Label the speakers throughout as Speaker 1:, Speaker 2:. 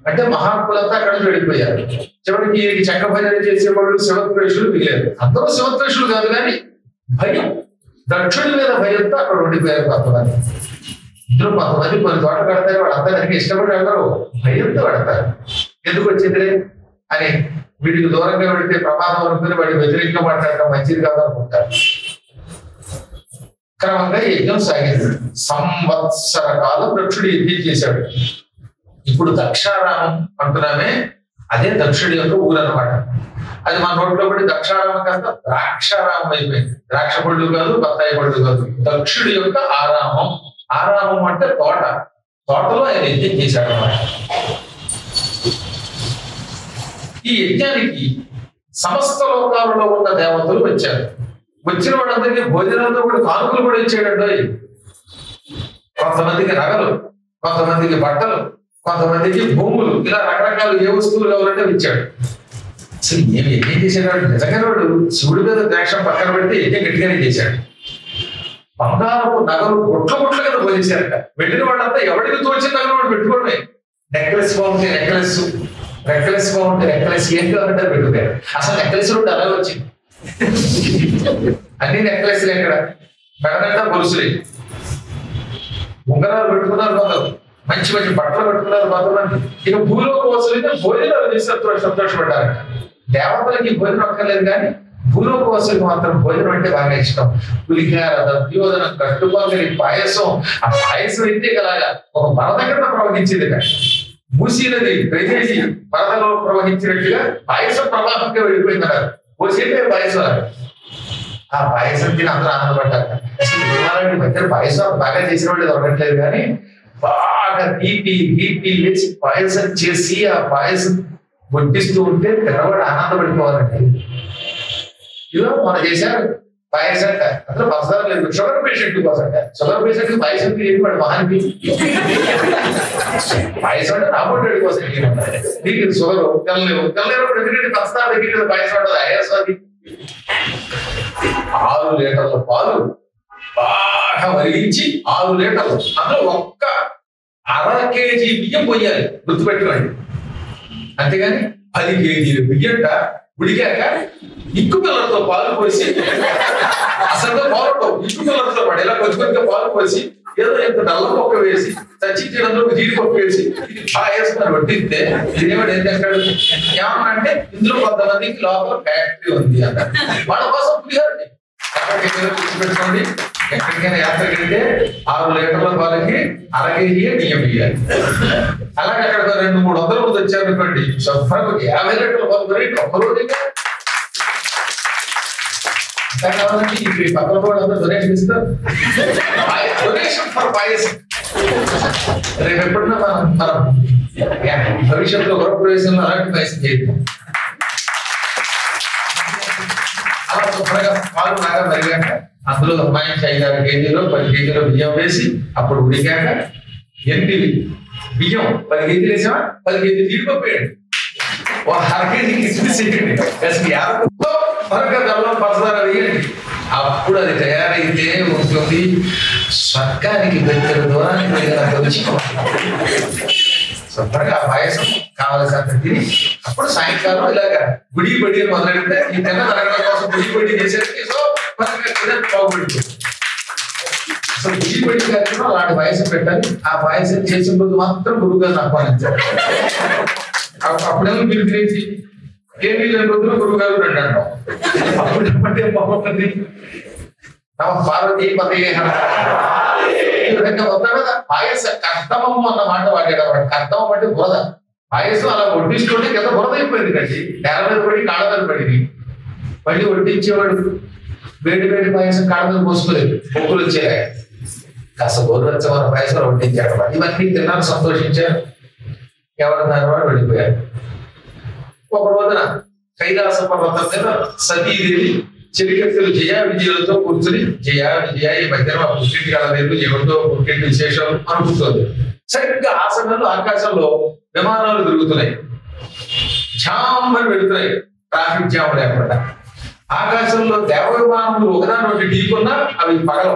Speaker 1: అంటే మహాత్ములంతా అక్కడ నుంచి వెళ్ళిపోయారు చివరికి ఈ చక్ర భజన చేసేవాళ్ళు శివద్వేషులు మిగిలారు అందరూ శివద్వేషులు కాదు కానీ భయం దక్షుడి మీద భయంతో అక్కడ ఉండిపోయారు కొంతమంది ఇందులో కొంతమంది కొన్ని చోట్ల కడతారు వాళ్ళంతా దానికి ఇష్టపడి వెళ్ళరు భయంతో పెడతారు ఎందుకు వచ్చింది అని వీడికి దూరంగా వెళితే ప్రమాదం అనుకుని వాడి వ్యతిరేకంగా మాట్లాడటం మంచిది కాదు అనుకుంటారు క్రమంగా యజ్ఞం సాగింది సంవత్సర కాలం దక్షుడు యజ్ఞం చేశాడు ఇప్పుడు దక్షారామం అంటున్నామే అదే దక్షుడి యొక్క ఊరు అనమాట అది మన నోట్లో పడి దక్షారామం కాస్త ద్రాక్షారామం అయిపోయింది ద్రాక్ష పళ్ళు కాదు బత్తాయి పళ్ళు కాదు దక్షుడి యొక్క ఆరామం ఆరామం అంటే తోట తోటలో ఆయన యజ్ఞం చేశాడు అనమాట ఈ యజ్ఞానికి సమస్త లోకాలలో ఉన్న దేవతలు వచ్చారు వచ్చిన వాళ్ళందరికీ భోజనాలతో కూడా కానుకలు కూడా ఇచ్చాడండి కొంతమందికి నగలు కొంతమందికి బట్టలు కొంతమందికి భూములు ఇలా రకరకాల ఏ వస్తువులు కావాలంటే ఇచ్చాడు అసలు ఏమి యజ్ఞం చేసేవాడు నిజంగా వాడు శివుడి మీద ద్రాక్షం పక్కన పెడితే యజ్ఞం గట్టిగానే చేశాడు బంగారపు నగలు గుట్ల గుట్ల కింద పోసేశారట వెళ్ళిన వాళ్ళంతా ఎవరికి తోచిన నగలు వాడు పెట్టుకోవడమే నెక్లెస్ బాగుంటే నెక్లెస్ నెక్లెస్ బాగుంటే నెక్లెస్ ఏం కావాలంటే అది పెట్టుకోరు అసలు నెక్లెస్ ఉంటే అలా వచ్చింది అన్ని నెక్లెస్లు ఎక్కడ మెడనంతా గొలుసులే ఉంగరాలు పెట్టుకున్నారు కొందరు మంచి మంచి బట్టలు పెట్టుకున్నారు కొంతమంది ఇక భూలోక వసూలు భోజనాలు చేసి సంతోష సంతోషపడ్డారు దేవతలకి భోజనం అక్కర్లేదు కానీ భూలోక వసూలు మాత్రం భోజనం అంటే బాగా ఇష్టం పులిహార దద్యోధనం కట్టుకోగలి పాయసం ఆ పాయసం అయితే కలాగా ఒక వరద కింద ప్రవహించింది కానీ మూసీ నది ప్రజేసి వరదలో ప్రవహించినట్టుగా పాయసం ప్రవాహంగా వెళ్ళిపోయిందన్నారు పోసేటే పాయసం లాగా. ఆ పాయసం తిని అందరూ ఆనందపడ్డారు అసలు ఇవాళ మధ్య పాయసం బాగా చేసిన వాళ్ళు దొరకట్లేదు కానీ బాగా తీపి గీపి వేసి పాయసం చేసి ఆ పాయసం వడ్డిస్తూ ఉంటే తెరవాడు ఆనందపడిపోవాలండి ఇలా మన చేశారు పాయసం అంట అందులో పంచదార లేదు షుగర్ పేషెంట్ కోసం అంట షుగర్ పేషెంట్ పాయసం ఏం పడు మహానికి పాయసం అంటే రాబోయేవాడి కోసం నీకు షుగర్ తెల్లలేవు తెల్లలేవు ఎందుకంటే పంచదార దగ్గర పాయసం ఉంటుంది ఆయాసాది ఆరు లీటర్ల పాలు బాగా మరిగించి ఆరు లీటర్లు అందులో ఒక్క అర కేజీ బియ్యం పోయాలి గుర్తుపెట్టుకోండి అంతేగాని పది కేజీలు బియ్యంట ఉడికాక ఇక్కు పిల్లలతో పాలు పోసి అసలు పాలు ఇక్కు పిల్లలతో పాటు ఇలా కొంచెం కొంచెం పాలు పోసి ఏదో ఇంత నల్ల మొక్క వేసి చచ్చించడంలో జీడిపప్పు వేసి ఇది పాయేసుకుని వడ్డిస్తే దేవుడు ఏం చేస్తాడు ఏమన్నా అంటే ఇందులో కొంతమందికి లోపల ఫ్యాక్టరీ ఉంది అన్నారు వాళ్ళ కోసం పులిహారండి ఎక్కడికైనా కూర్చోబెట్టుకోండి ఎక్కడికైనా యాత్రకి వెళ్తే ఆరు లీటర్ల పాలకి అర కేజీ బియ్యం ఇయ్యాలి అలాగే అక్కడ రెండు మూడు వందల మంది వచ్చారు అనుకోండి శుభ్రంగా యాభై లీటర్ల పాలు కొని ఒక్క రోజుగా ఇంకా కావాలంటే ఇప్పుడు ఈ పక్కన కూడా అందరూ డొనేషన్ ఇస్తారు డొనేషన్ ఫర్ పాయసం రేపు ఎప్పుడన్నా మనం మనం భవిష్యత్తులో గృహప్రవేశంలో అలాంటి పాయసం చేద్దాం అలా శుభ్రంగా పాలు బాగా మరిగాక అందులో అమ్మాయి ఐదారు కేజీలో పది కేజీలో బియ్యం వేసి అప్పుడు ఉడికాక ఎన్ని బియ్యం పది కేజీలు వేసామా పది కేజీలు జీడిపప్పు వేయండి ఓ అర కేజీ కిస్మిస్ వేయండి అసలు యాభై మరొక బెల్లం పంచదార వేయండి అప్పుడు అది తయారైతే ఉంటుంది స్వర్గానికి దగ్గర దూరానికి వెళ్ళినంత రుచి శుభ్రంగా ఆ పాయసం కావలసినంత తిని అప్పుడు సాయంకాలం ఇలాగ గుడి బడి అని మొదలెడితే ఈ తెల్ల తరగతి కోసం గుడి బడి చేసేది సో బాగుపడుతుంది అసలు గుడి బడి కార్యక్రమం అలాంటి పాయసం పెట్టాలి ఆ పాయసం చేసిన రోజు మాత్రం గురువు గారిని ఆహ్వానించారు అప్పుడు- అప్పుడేమో మీరు తినేసి ఏమీ లేని రోజులు గురువు గారు రండి అంటాం అప్పుడు ఏమంటే బాగుంటుంది నమ పార్వతీ పదే ఈ విధంగా మొత్తం మీద పాయస కర్తమము అన్న మాట వాడాడు అన్నమాట కర్తమం అంటే బురద పాయసం అలా వడ్డిస్తుంటే కింద బురద అయిపోయింది కండి నేల మీద పడి కాళ్ళ మీద పడింది మళ్ళీ వడ్డించేవాడు వేడి వేడి పాయసం కాళ్ళ మీద పోసుకోలేదు పొక్కులు వచ్చాయి కాస్త గోరువెచ్చమైన పాయసం వడ్డించాడు ఇవన్నీ తిన్నాను సంతోషించారు ఎవరన్నారు వాడు వెళ్ళిపోయారు ఒక రోజున కైలాస పర్వతం మీద సతీదేవి చిరికెత్తులు జయ విజయులతో కూర్చుని జయ విజయ ఈ మధ్యన మా పుట్టింటి కళ లేదు ఏమిటో పుట్టింటి విశేషాలు అనుకుంటుంది సరిగ్గా ఆ సమయంలో ఆకాశంలో విమానాలు తిరుగుతున్నాయి ఝామని వెళుతున్నాయి ట్రాఫిక్ జామ్ లేకుండా ఆకాశంలో దేవ విమానములు ఒకదాని ఒకటి ఢీకున్నా అవి పగలవు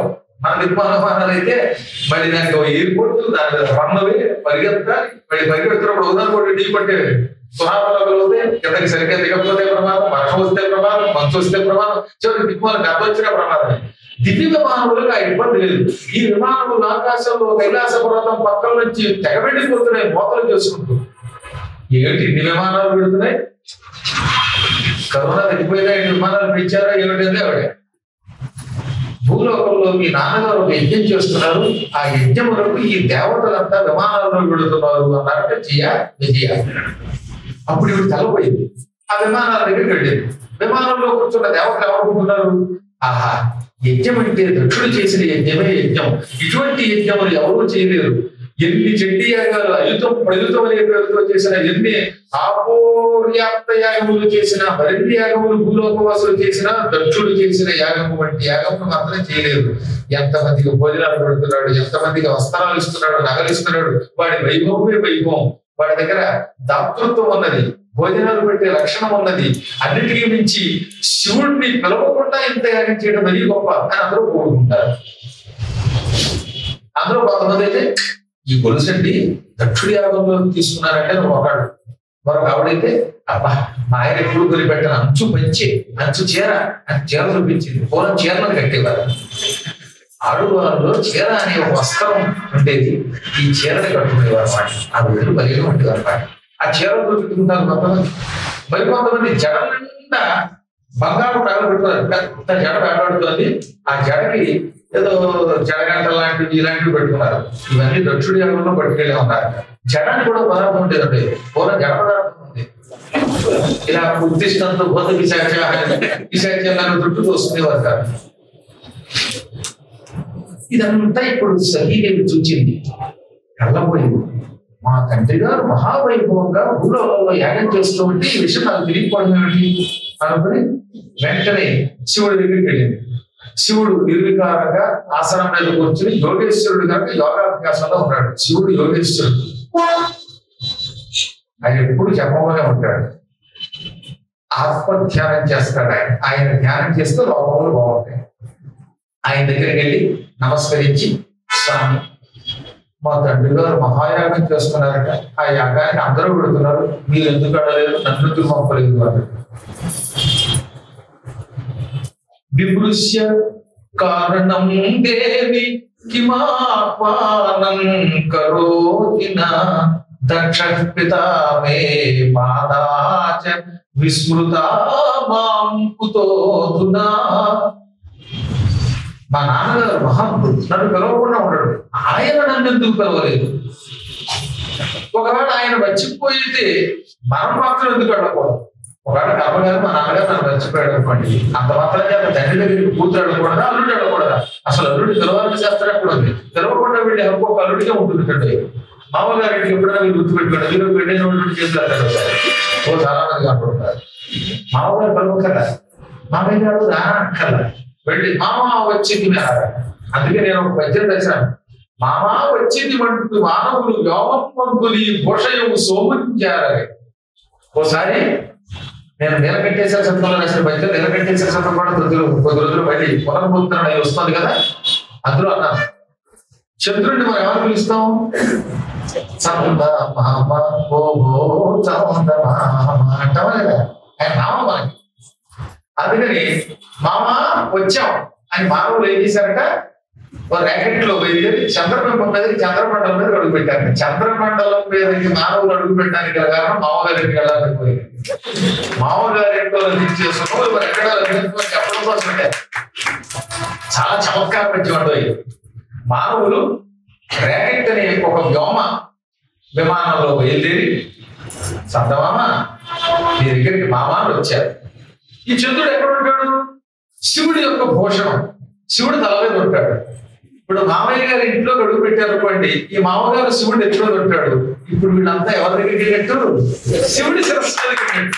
Speaker 1: మన విమానాలు అయితే మళ్ళీ దానికి ఒక ఎయిర్పోర్ట్ దాని రన్నవే పరిగెత్తాలి మళ్ళీ పరిగెత్తున్నప్పుడు ఉదాహరణ కూడా ఢీ కొట్టేవి సునామలు అవుతే కిందకి సరిగ్గా దిగకపోతే ప్రమాదం వర్షం వస్తే ప్రమాదం మంచు వస్తే ప్రమాదం చివరికి దిక్కుమాలకు అర్థం వచ్చిన ప్రమాదమే దివ్య విమానములకు ఆ ఇబ్బంది లేదు ఈ విమానములు ఆకాశంలో కైలాస పర్వతం పక్కల నుంచి తెగబెట్టిపోతున్నాయి మోతలు చేసుకుంటూ ఏమిటి ఇన్ని విమానాలు పెడుతున్నాయి కరోనా తగ్గిపోయినా ఇన్ని విమానాలు పెంచారా ఏమిటంటే ఆవిడ భూలోకంలో మీ నాన్నగారు ఒక యజ్ఞం చేస్తున్నారు ఆ యజ్ఞములకు ఈ దేవతలంతా విమానాల్లో పెడుతున్నారు అన్నారంటే జయ విజయ అప్పుడు ఇవి తలపోయింది ఆ విమానాల దగ్గరికి వెళ్ళింది విమానంలో కూర్చున్న దేవతలు ఎవరుకుంటున్నారు ఆహా యజ్ఞం అంటే దక్షుడు చేసిన యజ్ఞమే యజ్ఞం ఇటువంటి యజ్ఞములు ఎవరూ చేయలేరు ఎన్ని చెడ్డి యాగాలు అయుతం ప్రయుతం అనే పేరుతో చేసిన ఎన్ని ఆపోర్యాప్త యాగములు చేసిన మరిన్ని యాగములు భూలోకవాసులు చేసిన దక్షుడు చేసిన యాగము వంటి యాగములు మాత్రం చేయలేదు ఎంతమందికి భోజనాలు పెడుతున్నాడు ఎంతమందికి వస్త్రాలు ఇస్తున్నాడు నగలు ఇస్తున్నాడు వాడి వైభవమే వైభవం వాడి దగ్గర దాతృత్వం ఉన్నది భోజనాలు పెట్టే లక్షణం ఉన్నది అన్నిటికీ మించి శివుడిని పిలవకుండా ఇంత యాగం చేయడం మరీ గొప్ప అని అందరూ కోరుకుంటారు అందులో కొంతమంది అయితే ఈ గొలుసండి దక్షుడి యాగంలో తీసుకున్నారంటే నువ్వు ఒకడు మరొక ఆవిడైతే అబ్బా మా ఆయన ఎప్పుడు కొనిపెట్టాను అంచు పంచి అంచు చీర అని చీర చూపించింది పూర్వం చీరలను కట్టేవారు ఆడువారిలో చీర అనే ఒక వస్త్రం ఉండేది ఈ చీరని కట్టుకునేవారు అన్నమాట ఆ వేలు బలిగా ఉండేవారు అన్నమాట ఆ చీర చూపించుకుంటారు కొంతమంది మరి కొంతమంది జడ నిండా బంగారు తగలబెట్టున్నారు పెద్ద జడ వేలాడుతుంది ఆ జడకి ఏదో జడగంట లాంటివి ఇలాంటివి పెట్టుకున్నారు ఇవన్నీ దక్షుడి యాగంలో పట్టుకెళ్ళి ఉన్నారు జడానికి కూడా పదార్థం ఉండేదండి పూర్వం జడ పదార్థం ఉంది ఇలా ఉద్దిష్టంతో బోధ విశాఖ విశాఖ చుట్టూ వస్తుంది వారు కాదు ఇదంతా ఇప్పుడు సతీదేవి చూచింది కళ్ళపోయింది మా తండ్రి గారు మహావైభవంగా భూలోకంలో యాగం చేస్తూ ఉంటే ఈ విషయం నాకు తెలియకపోవడం ఏమిటి అనుకుని వెంటనే శివుడి దగ్గరికి వెళ్ళింది శివుడు నిర్వికారంగా ఆసనం మీద కూర్చుని యోగేశ్వరుడు కనుక యోగాభ్యాసంలో ఉన్నాడు శివుడు యోగేశ్వరుడు ఆయన ఎప్పుడు జపంలోనే ఉంటాడు ఆత్మ ధ్యానం చేస్తాడు ఆయన ఆయన ధ్యానం చేస్తే లోకంలో బాగుంటాయి ఆయన దగ్గరికి వెళ్ళి నమస్కరించి స్వామి మా తండ్రి గారు మహాయాగం చేస్తున్నారట ఆ యాగానికి అందరూ పెడుతున్నారు మీరు ఎందుకు అడలేదు నన్ను ఎందుకు పంపలేదు అని విమృశ్య కారణం దేవి కిమాహ్వానం కరోతి నా దక్ష పితా మే మాతా చ విస్మృతా మాం కుతోధునా మా నాన్నగారు మహాత్ముడు నన్ను పిలవకుండా ఉండడు ఆయన నన్ను ఎందుకు పిలవలేదు ఒకవేళ ఆయన మర్చిపోయితే మనం మాత్రం ఎందుకు వెళ్ళకూడదు ఒకవేళ కర్మగారు మా నాన్నగారు నన్ను మర్చిపోయాడు అనుకోండి అంత మాత్రం చేత తండ్రి దగ్గరికి కూతురు వెళ్ళకూడదా అల్లుడు వెళ్ళకూడదా అసలు అల్లుడు పిలవాలని శాస్త్రం ఎక్కడ ఉంది పిలవకుండా వెళ్ళి హక్కు ఒక అల్లుడిగా ఉంటుంది కండి మామగారికి ఎప్పుడైనా మీరు గుర్తుపెట్టుకోండి మీరు పెళ్ళైన వాళ్ళు చేస్తారు కదా ఒకసారి. ఓ చాలా మంది కనపడుతున్నారు మామగారు పిలవక్కర్లా మామయ్య గారు రా అక్కర్లా వెళ్ళి మామ వచ్చింది అన్నారు అందుకే నేను ఒక పద్యం రాశాను మామ వచ్చింది వంటి మానవులు వ్యోమపంతులు భూషయము సోముంచారని ఓసారి నేను నీలకంఠేశ్వర శతంలో రాసిన పద్యం నీలకంఠేశ్వర శతం కూడా కొద్ది రోజులు కొద్ది రోజులు మళ్ళీ పునర్ముద్రణ అయి వస్తుంది కదా అందులో అన్నాను చంద్రుడిని మనం ఎవరు పిలుస్తాం చంద మామ ఓ ఓ చంద మామ అంటామా లేదా ఆయన నామం మనకి అందుకని మామ వచ్చాం అని మానవులు ఏం చేశారట ఒక ర్యాకెట్ లో బయలుదేరి చంద్రమండలం మీద చంద్రమండలం మీద అడుగు పెట్టారు చంద్రమండలం మీదకి మానవులు అడుగు పెట్టడానికి గల కారణం మామగారికి వెళ్ళాలని పోయింది మామగారి ఇంట్లో చేసుకున్నాం మరి ఎక్కడ లభించుకొని చెప్పడం కోసమే చాలా చమత్కారం పెంచేవాడు మానవులు ర్యాకెట్ అనే ఒక వ్యోమ విమానంలో బయలుదేరి చందమామ నీ దగ్గరికి మామాలు వచ్చారు ఈ చంద్రుడు ఎక్కడ ఉంటాడు శివుడి యొక్క భూషణం శివుడు తల మీద ఉంటాడు ఇప్పుడు మామయ్య గారి ఇంట్లో గడుగు పెట్టారు అనుకోండి ఈ మామగారు శివుడు ఎక్కడ ఉంటాడు ఇప్పుడు వీళ్ళంతా ఎవరి దగ్గరికి వెళ్ళినట్టు శివుడి శిరస్సు మీదకి వెళ్ళినట్టు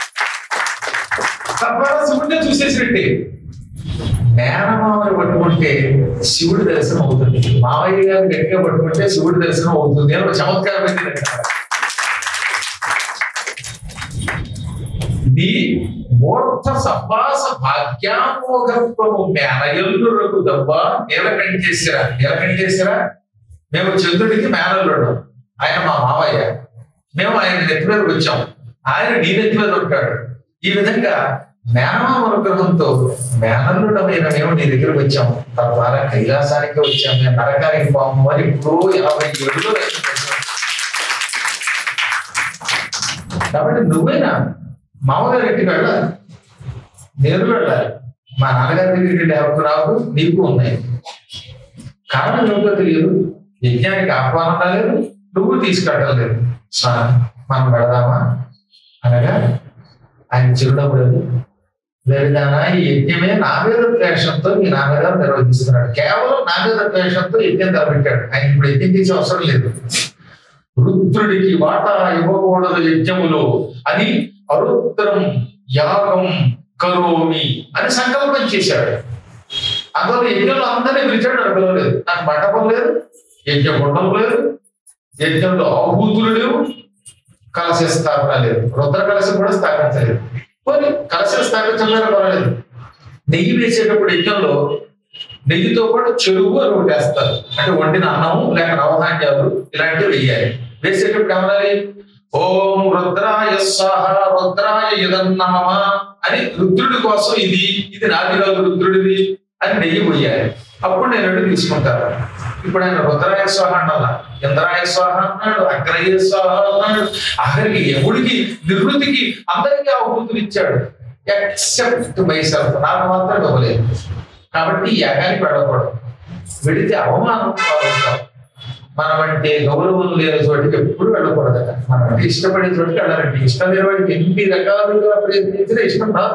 Speaker 1: తద్వారా శివుడినే చూసేసినట్టే మేనమామని పట్టుకుంటే శివుడి దర్శనం అవుతుంది మామయ్య గారు గట్టిగా పట్టుకుంటే శివుడి దర్శనం అవుతుంది అని ఒక చమత్కారం నీ మూర్ధ సంభాస భాగ్యామోఘత్వము మేనయల్లురకు దబ్బ నీలకంఠేశ్వర నీలకంఠేశ్వర మేము చంద్రుడికి మేనల్లుడు ఆయన మా మావయ్య మేము ఆయన నెత్తి మీదకి వచ్చాం ఆయన నీ నెత్తి మీద ఉంటాడు ఈ విధంగా మేనమామ అనుగ్రహంతో మేనల్లుడమైన మేము నీ దగ్గరకు వచ్చాం తద్వారా కైలాసానికి వచ్చాం మేము నరకానికి పోము అని ఇప్పుడు యాభై ఏళ్ళు కాబట్టి నువ్వైనా మామగారి ఇంటికి వెళ్ళాలి నేను వెళ్ళాలి మా నాన్నగారి దగ్గరికి వెళ్ళే హక్కు నాకు నీకు ఉన్నాయి కారణం ఏమిటో తెలియదు యజ్ఞానికి ఆహ్వానం రాలేదు నువ్వు తీసుకెళ్ళడం లేదు స్వామి మనం పెడదామా అనగా ఆయన చిరునవ్వు లేదు లేదానా ఈ యజ్ఞమే నా మీద ద్వేషంతో మీ నాన్నగారు నిర్వహిస్తున్నాడు కేవలం నా మీద ద్వేషంతో యజ్ఞం తలపెట్టాడు ఆయన ఇప్పుడు యజ్ఞం చేసే అవసరం లేదు రుద్రుడికి వాటా ఇవ్వకూడదు యజ్ఞములో అని అరుద్రం యాగం కరోమి అని సంకల్పం చేశాడు అందువల్ల యజ్ఞంలో అందరినీ పిలిచాడు నాకు పిలవలేదు నాకు మండపం లేదు యజ్ఞ గుండం లేదు యజ్ఞంలో ఆహూతులు లేవు కలశ స్థాపన లేదు రుద్ర కలశం కూడా స్థాపించలేదు పోనీ కలశం స్థాపించలేదు పర్వాలేదు నెయ్యి వేసేటప్పుడు యజ్ఞంలో నెయ్యితో పాటు చెరువు అని ఒకటి వేస్తారు అంటే వండిన అన్నము లేక నవధాన్యాలు ఇలాంటివి వేయాలి వేసేటప్పుడు ఏమనాలి ఓం రుద్రాయ స్వాహ రుద్రాయ యదన్నమమ అని రుద్రుడి కోసం ఇది ఇది నాది కాదు రుద్రుడిది అని నెయ్యి పోయాలి అప్పుడు నేను రెండు తీసుకుంటాను ఇప్పుడు ఆయన రుద్రాయ స్వాహ అన్నలా ఇంద్రాయ స్వాహ అన్నాడు అగ్రయ స్వాహ అన్నాడు ఆఖరికి యముడికి నివృత్తికి అందరికీ ఆహుతులు ఇచ్చాడు ఎక్సెప్ట్ మైసెల్ఫ్ నాకు మాత్రం ఇవ్వలేదు కాబట్టి ఈ యాగానికి వెళ్ళకూడదు వెళితే అవమానం పాలవుతాం మనం అంటే గౌరవం లేని చోటికి ఎప్పుడు వెళ్ళకూడదట మనం అంటే ఇష్టపడే చోటికి వెళ్ళాలంటే ఇష్టం లేని వాడికి ఎన్ని రకాలుగా ప్రయత్నించినా ఇష్టం రాదు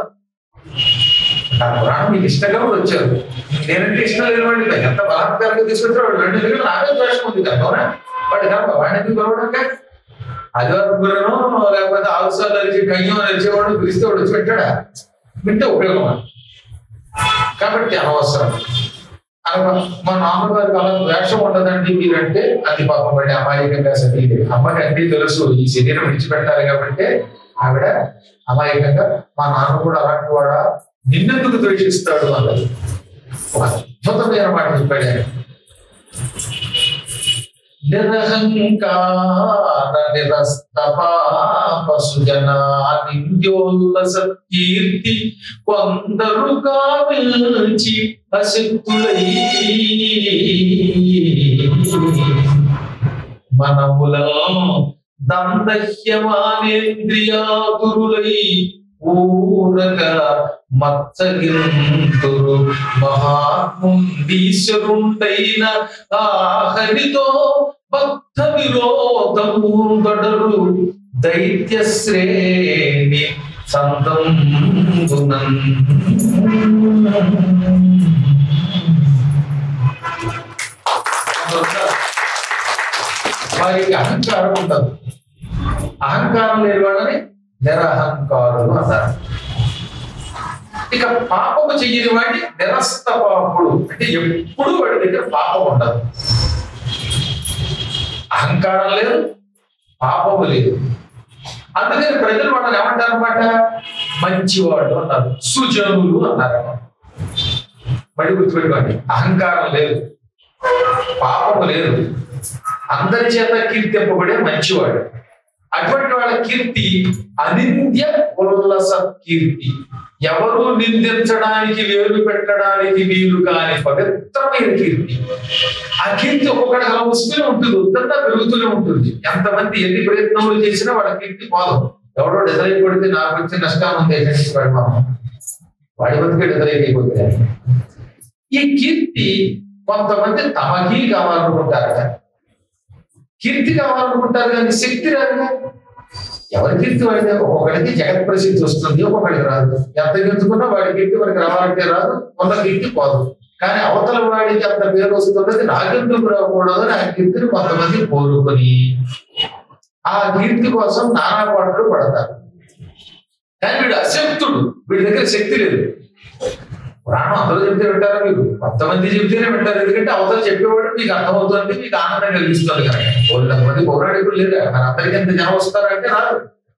Speaker 1: ఆ పురాణం మీకు ఇష్టంగా కూడా వచ్చారు నేనంటే ఇష్టం లేని వాడికి ఎంత బలాత్కారంగా తీసుకొచ్చిన వాడు రెండు దగ్గర నాకే ద్వేషం ఉంది కదా అవునా వాడు కాదు వాడిని ఎందుకు గొడవడంగా ఆదివారం గుర్రను లేకపోతే ఆవుసాలు అరిచి కయ్యం అరిచేవాడు పిలిస్తే వాడు వచ్చి పెట్టాడా వింటే ఉపయోగం అది. కాబట్టి అనవసరం అనగా మా నాన్నగారికి అలా వేషం ఉండదండి మీరంటే అది పాపం వాడి అమాయకంగా సతీది అమ్మకి అన్ని తెలుసు ఈ శరీరం విడిచిపెట్టాలి కాబట్టి ఆవిడ అమాయకంగా మా నాన్న కూడా అలాంటి వాడా నిన్నెందుకు ద్వేషిస్తాడు అన్నది ఒక అద్భుతమైన మాట చెప్పాడు ఆయన నిరహంకార నిరస్తపాపసుజన నింద్యోల్లస కీర్తి కొందరు కావించి అశక్తులై మనములను దందహ్యమానేంద్రియాతురులై ఊరగా మత్సగింతురు మహాముండీశ్వరుండైన ఆహరితో భక్త విరోధము గడరు దైత్య శ్రేణి సంతంబునన్ వారికి అహంకారం ఉండదు అహంకారం లేని వాళ్ళని నిరహంకారులు అంటారు ఇక పాపము చెయ్యని వాడిని నిరస్త పాపుడు అంటే ఎప్పుడు వాడి దగ్గర పాపం ఉండదు అహంకారం లేదు పాపము లేదు అందుకని ప్రజలు వాళ్ళని ఏమంటారు అనమాట మంచివాడు అన్నారు సుజనులు అన్నారు మళ్ళీ గుర్తుపెట్టుకోండి అహంకారం లేదు పాపము లేదు అందరి చేత కీర్తింపబడే మంచివాడు అటువంటి వాళ్ళ కీర్తి అనింద్య ఉల్లస కీర్తి ఎవరు నిందించడానికి వేలు పెట్టడానికి వీలు కాని పవిత్రమైన కీర్తి ఆ కీర్తి ఒక్కొక్కటి అలా వస్తూనే ఉంటుంది ఉద్దంతా పెరుగుతూనే ఉంటుంది ఎంతమంది ఎన్ని ప్రయత్నములు చేసినా వాళ్ళ కీర్తి పోదు ఎవడో డిజైన్ కొడితే నాకు వచ్చే నష్టాలు ఉంది ఏంటంటే వాడి మామ వాడి బతికే డిజైన్ అయిపోతుంది ఈ కీర్తి కొంతమంది తమకి కావాలనుకుంటారట కీర్తి కావాలనుకుంటారు కానీ శక్తి రాదుగా ఎవరి కీర్తి వాడితే ఒక్కొక్కడికి జగత్ ప్రసిద్ధి వస్తుంది ఒక్కొక్కడికి రాదు ఎంత గెలుచుకున్నా వాడి కీర్తి వాడికి రావాలంటే రాదు కొంత కీర్తి పోదు కానీ అవతల వాడికి అంత పేరు వస్తున్నది నాకెందుకు రాకూడదు అని ఆ కీర్తిని కొంతమంది కోరుకొని ఆ కీర్తి కోసం నానా పాటలు పడతారు కానీ వీడు అశక్తుడు వీడి దగ్గర శక్తి లేదు పురాణం అందరూ చెప్తే వింటారా మీరు కొంతమంది చెప్తేనే వింటారు ఎందుకంటే అవతల చెప్పేవాడు మీకు అర్థమవుతుంది మీకు ఆనందం కలిగిస్తుంది కనుక కొంతమంది పౌరాణికులు లేరు మరి అందరికీ ఎంత జనం వస్తారంటే రాదు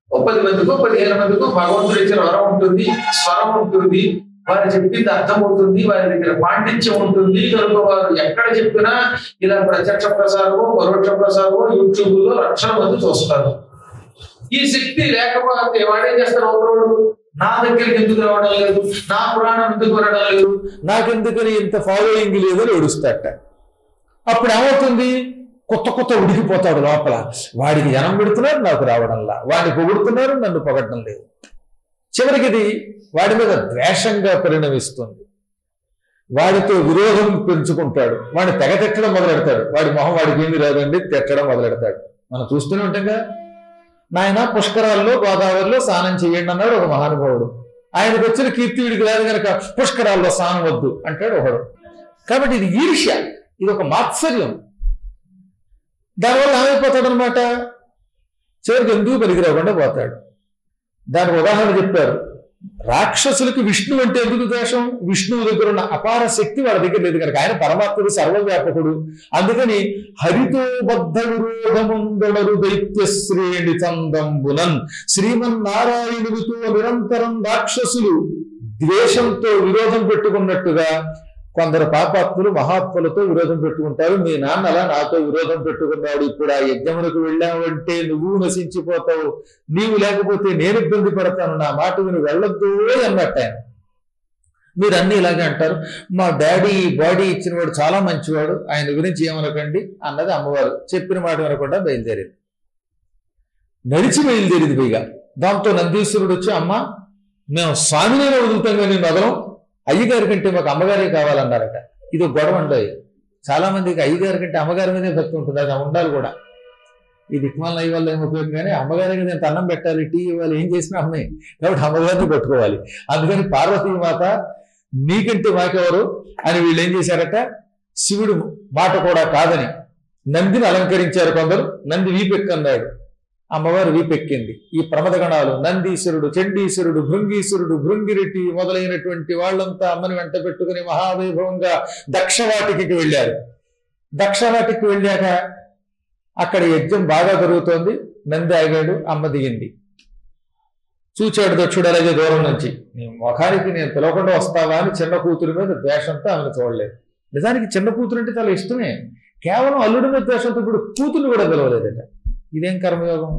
Speaker 1: ఓ పది మందికో పదిహేను మందికో భగవంతుడు ఇచ్చిన వరం ఉంటుంది స్వరం ఉంటుంది వారు చెప్పింది అర్థమవుతుంది వారి దగ్గర పాండిత్యం ఉంటుంది కనుక వారు ఎక్కడ చెప్పినా ఇలా ప్రత్యక్ష ప్రసారమో పరోక్ష ప్రసారమో యూట్యూబ్ లో లక్షల మంది చూస్తారు ఈ శక్తి లేకపోతే వాడేం చేస్తారు ఒకరోడు నా దగ్గరికి ఎందుకు రావడం లేదు నా పురాణం ఎందుకు వినడం లేదు
Speaker 2: నాకెందుకని ఇంత ఫాలోయింగ్ లేదని ఏడుస్తాట అప్పుడు ఏమవుతుంది కొత్త కొత్త ఉడికిపోతాడు లోపల వాడికి జనం పెడుతున్నారు నాకు రావడంలా వాడిని పొగుడుతున్నారు నన్ను పొగడడం లేదు చివరికి ఇది వాడి మీద ద్వేషంగా పరిణమిస్తుంది వాడితో విరోధం పెంచుకుంటాడు వాడిని తెగ తిట్టడం మొదలెడతాడు వాడి మొహం వాడికి ఏమి రాదండి తిట్టడం మొదలెడతాడు మనం చూస్తూనే ఉంటాంగా నాయన పుష్కరాల్లో గోదావరిలో స్నానం చేయండి అన్నాడు ఒక మహానుభావుడు ఆయనకు వచ్చిన కీర్తి వీడికి లేదు కనుక పుష్కరాల్లో స్నానం వద్దు అంటాడు ఒకడు కాబట్టి ఇది ఈర్ష్య ఇది ఒక మాత్సర్యం దానివల్ల ఏమైపోతాడు అనమాట చివరికి ఎందుకు పనికిరాకుండా పోతాడు దానికి ఉదాహరణ చెప్పారు రాక్షసులకి విష్ణు అంటే ఎందుకు ద్వేషం విష్ణువు దగ్గర ఉన్న అపార శక్తి వాళ్ళ దగ్గర లేదు కనుక ఆయన పరమాత్ముడు సర్వవ్యాపకుడు అందుకని హరితో బద్ధ విరోధముందడరు దైత్య శ్రేణి చందంబునన్ శ్రీమన్నారాయణుడితో నిరంతరం రాక్షసులు ద్వేషంతో విరోధం పెట్టుకున్నట్టుగా కొందరు పాపాత్ములు మహాత్ములతో విరోధం పెట్టుకుంటారు మీ నాన్న అలా నాతో విరోధం పెట్టుకున్నాడు ఇప్పుడు ఆ యజ్ఞములకు వెళ్ళావంటే నువ్వు నశించిపోతావు నీవు లేకపోతే నేను ఇబ్బంది పడతాను నా మాట విని వెళ్ళొద్దు అన్నట్టు ఆయన మీరు అన్ని ఇలాగే అంటారు మా డాడీ బాడీ ఇచ్చిన వాడు చాలా మంచివాడు ఆయన గురించి ఏమనకండి అన్నది అమ్మవారు చెప్పిన మాట వినకుండా బయలుదేరింది నడిచి బయలుదేరింది పైగా దాంతో నందీశ్వరుడు వచ్చి అమ్మ మేము స్వామినే వదులుతాం కానీ నగరం అయ్యగారి కంటే మాకు అమ్మగారే కావాలన్నారట ఇది ఒక గొడవ ఉండదు చాలా మందికి అయ్యగారి కంటే అమ్మగారి మీదే భక్తి ఉంటుంది అది ఉండాలి కూడా ఈ దిక్మాల అయ్య వల్ల ఏం ఉపయోగం కానీ అమ్మగారికి నేను అన్నం పెట్టాలి టీ ఇవ్వాలి ఏం చేసినా అమ్మే కాబట్టి అమ్మగారిని పెట్టుకోవాలి అందుకని పార్వతీ మాత నీకంటే మాకెవరు అని వీళ్ళు ఏం చేశారట శివుడు మాట కూడా కాదని నందిని అలంకరించారు కొందరు నంది వీపెక్కన్నాడు అమ్మవారు వీపెక్కింది ఈ ప్రమద గణాలు నందీశ్వరుడు చండీశ్వరుడు భృంగీశ్వరుడు భృంగిరెడ్డి మొదలైనటువంటి వాళ్ళంతా అమ్మని వెంట పెట్టుకుని మహావైభవంగా దక్షవాటికి వెళ్ళారు దక్షవాటికి వెళ్ళాక అక్కడ యజ్ఞం బాగా జరుగుతోంది నంది ఆగాడు అమ్మ దిగింది చూచాడు దక్షుడు అలాగే దూరం నుంచి నీ ముఖానికి నేను పిలవకుండా వస్తావా అని చిన్న కూతురు మీద ద్వేషంతో ఆమెను చూడలేదు నిజానికి చిన్న కూతురు అంటే చాలా ఇష్టమే కేవలం అల్లుడి మీద ద్వేషంతో ఇప్పుడు కూతురు కూడా పిలవలేదట ఇదేం కర్మయోగం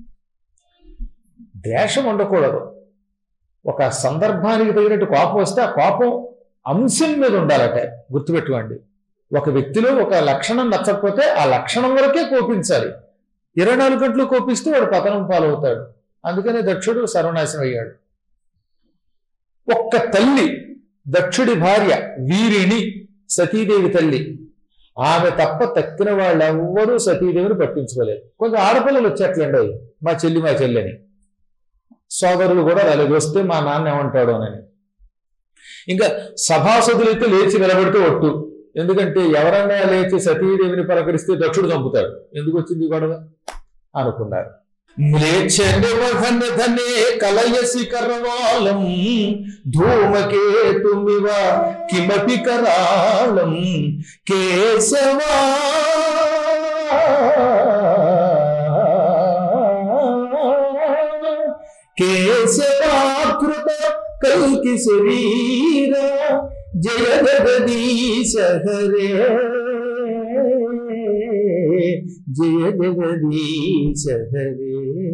Speaker 2: ద్వేషం ఉండకూడదు ఒక సందర్భానికి తగినట్టు కోపం వస్తే ఆ కోపం అంశం మీద ఉండాలట గుర్తుపెట్టుకోండి ఒక వ్యక్తిలో ఒక లక్షణం నచ్చకపోతే ఆ లక్షణం వరకే కోపించాలి ఇరవై నాలుగు గంటలు కోపిస్తే వాడు పతనం పాలవుతాడు అందుకనే దక్షుడు సర్వనాశనం అయ్యాడు ఒక్క తల్లి దక్షుడి భార్య వీరిని సతీదేవి తల్లి ఆమె తప్ప తక్కిన వాళ్ళు ఎవ్వరూ సతీదేవిని పట్టించుకోలేదు కొంచెం ఆడపిల్లలు వచ్చేట్లండి మా చెల్లి మా చెల్లిని సోదరులు కూడా అలాగే వస్తే మా నాన్న ఏమంటాడు అని ఇంకా సభాసదులైతే లేచి నిలబడితే ఒట్టు ఎందుకంటే ఎవరన్నా లేచి సతీదేవిని పలకరిస్తే దక్షుడు చంపుతాడు ఎందుకు వచ్చింది ఈ గొడవ అనుకున్నారు మ్లేచ్ఛనే కలయసి కరవాలం ధూమకేతుమివ కిమపి కరాళం కేశవా కేశవాకృత కల్కి శరీర జయ జగదీశ హరే జయ జగదీశ హరే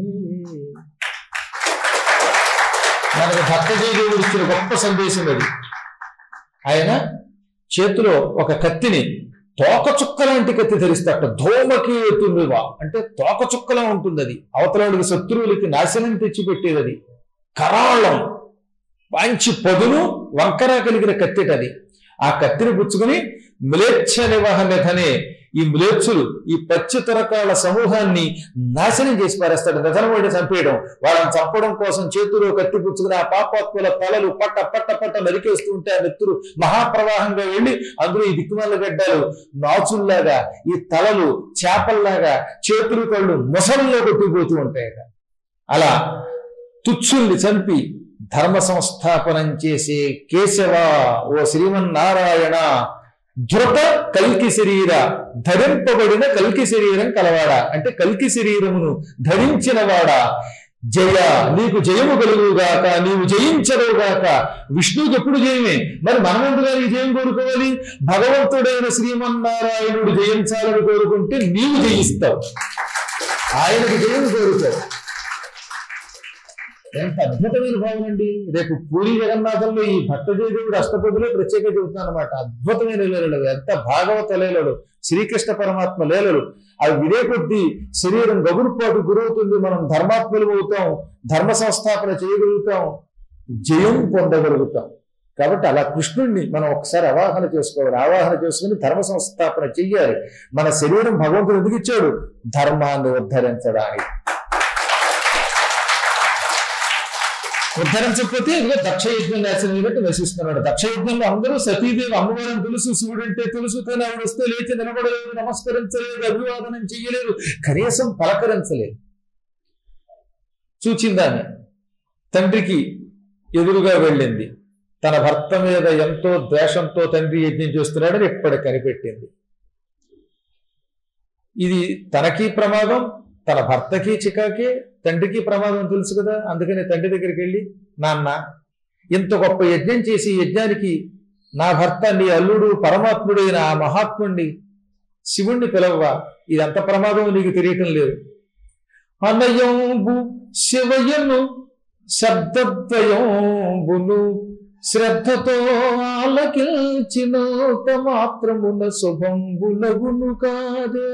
Speaker 2: మనకు భక్తజయదేవుడు ఇచ్చిన గొప్ప సందేశం అది ఆయన చేతిలో ఒక కత్తిని తోక చుక్క లాంటి కత్తి ధరిస్తాట ధూమకేతునివా అంటే తోక చుక్కలా ఉంటుంది అది అవతలాడికి శత్రువులకి నాశనం తెచ్చిపెట్టేది అది కరాళం మంచి పదును వంకర కలిగిన కత్తిటది ఆ కత్తిని పుచ్చుకుని మ్లేచ్ఛ నివహనిధనే ఈ మ్లేచ్చులు ఈ పచ్చి తరకాల సమూహాన్ని నాశనం చేసి పారేస్తాడు నిధనం వాడిని చంపేయడం వాళ్ళని చంపడం కోసం చేతులు కత్తి పుచ్చుకుని ఆ పాపాత్ముల తలలు పట్ట పట్ట పట్ట నరికేస్తూ ఉంటే ఆ నెత్తురు మహాప్రవాహంగా వెళ్ళి అందులో ఈ దిక్కుమాల గడ్డలు నాచుల్లాగా ఈ తలలు చేపల్లాగా చేతులు కళ్ళు మొసల్లో కొట్టిపోతూ ఉంటాయట అలా తుచ్చుల్ని చంపి ధర్మ సంస్థాపనం చేసే కేశవ ఓ శ్రీమన్నారాయణ ధృత కల్కి శరీర ధరింపబడిన కల్కి శరీరం కలవాడా అంటే కల్కి శరీరమును ధరించినవాడా జయ నీకు జయము కలుగుగాక నీవు జయించరుగాక విష్ణువుకి ఎప్పుడు జయమే మరి మనమెందుగా నీ జయం కోరుకోవాలి భగవంతుడైన శ్రీమన్నారాయణుడు జయించాలని కోరుకుంటే నీవు జయిస్తావు ఆయనకు జయం కోరుతావు ఎంత అద్భుతమైన భావన అండి రేపు పూరి జగన్నాథంలో ఈ భక్త జయదేవుడు అష్టపదులే ప్రత్యేక చెబుతున్నాను అనమాట అద్భుతమైన లీలలు ఎంత భాగవత లీలలు శ్రీకృష్ణ పరమాత్మ లీలలు అవి వినే కొద్దీ శరీరం గగురుపాటు గురవుతుంది మనం ధర్మాత్మలు అవుతాం ధర్మ సంస్థాపన చేయగలుగుతాం జయం పొందగలుగుతాం కాబట్టి అలా కృష్ణుణ్ణి మనం ఒకసారి అవాహన చేసుకోవాలి ఆవాహన చేసుకుని ధర్మ సంస్థాపన చెయ్యాలి మన శరీరం భగవంతుడు ఎందుకు ఇచ్చాడు ధర్మాన్ని ఉద్ధరించడానికి ఉద్ధరించకపోతే ఇదిగో దక్ష యజ్ఞం నేర్చిన బట్టి నశిస్తున్నాడు దక్ష యజ్ఞంలో అందరూ సతీదేవి అమ్మవారిని తెలుసు శివుడు అంటే తెలుసు కానీ ఆవిడ వస్తే లేచి నిలబడలేదు నమస్కరించలేదు అభివాదనం చెయ్యలేదు కనీసం పలకరించలేదు చూచిందాన్ని తండ్రికి ఎదురుగా వెళ్ళింది తన భర్త మీద ఎంతో ద్వేషంతో తండ్రి యజ్ఞం చేస్తున్నాడని ఎప్పటి కనిపెట్టింది ఇది తనకి ప్రమాదం తన భర్తకి చికాకే తండ్రికి ప్రమాదం తెలుసు కదా అందుకని తండ్రి దగ్గరికి వెళ్ళి నాన్న ఇంత గొప్ప యజ్ఞం చేసి ఈ యజ్ఞానికి నా భర్త నీ అల్లుడు పరమాత్ముడైన ఆ మహాత్ముణ్ణి శివుణ్ణి పిలవ్వా ఇదంత ప్రమాదం నీకు తెలియటం లేదు అనయంబు శివయను శబ్దద్వయంబును శ్రద్ధతో ఆలకించినంత మాత్రమున శుభంబులగును కాదే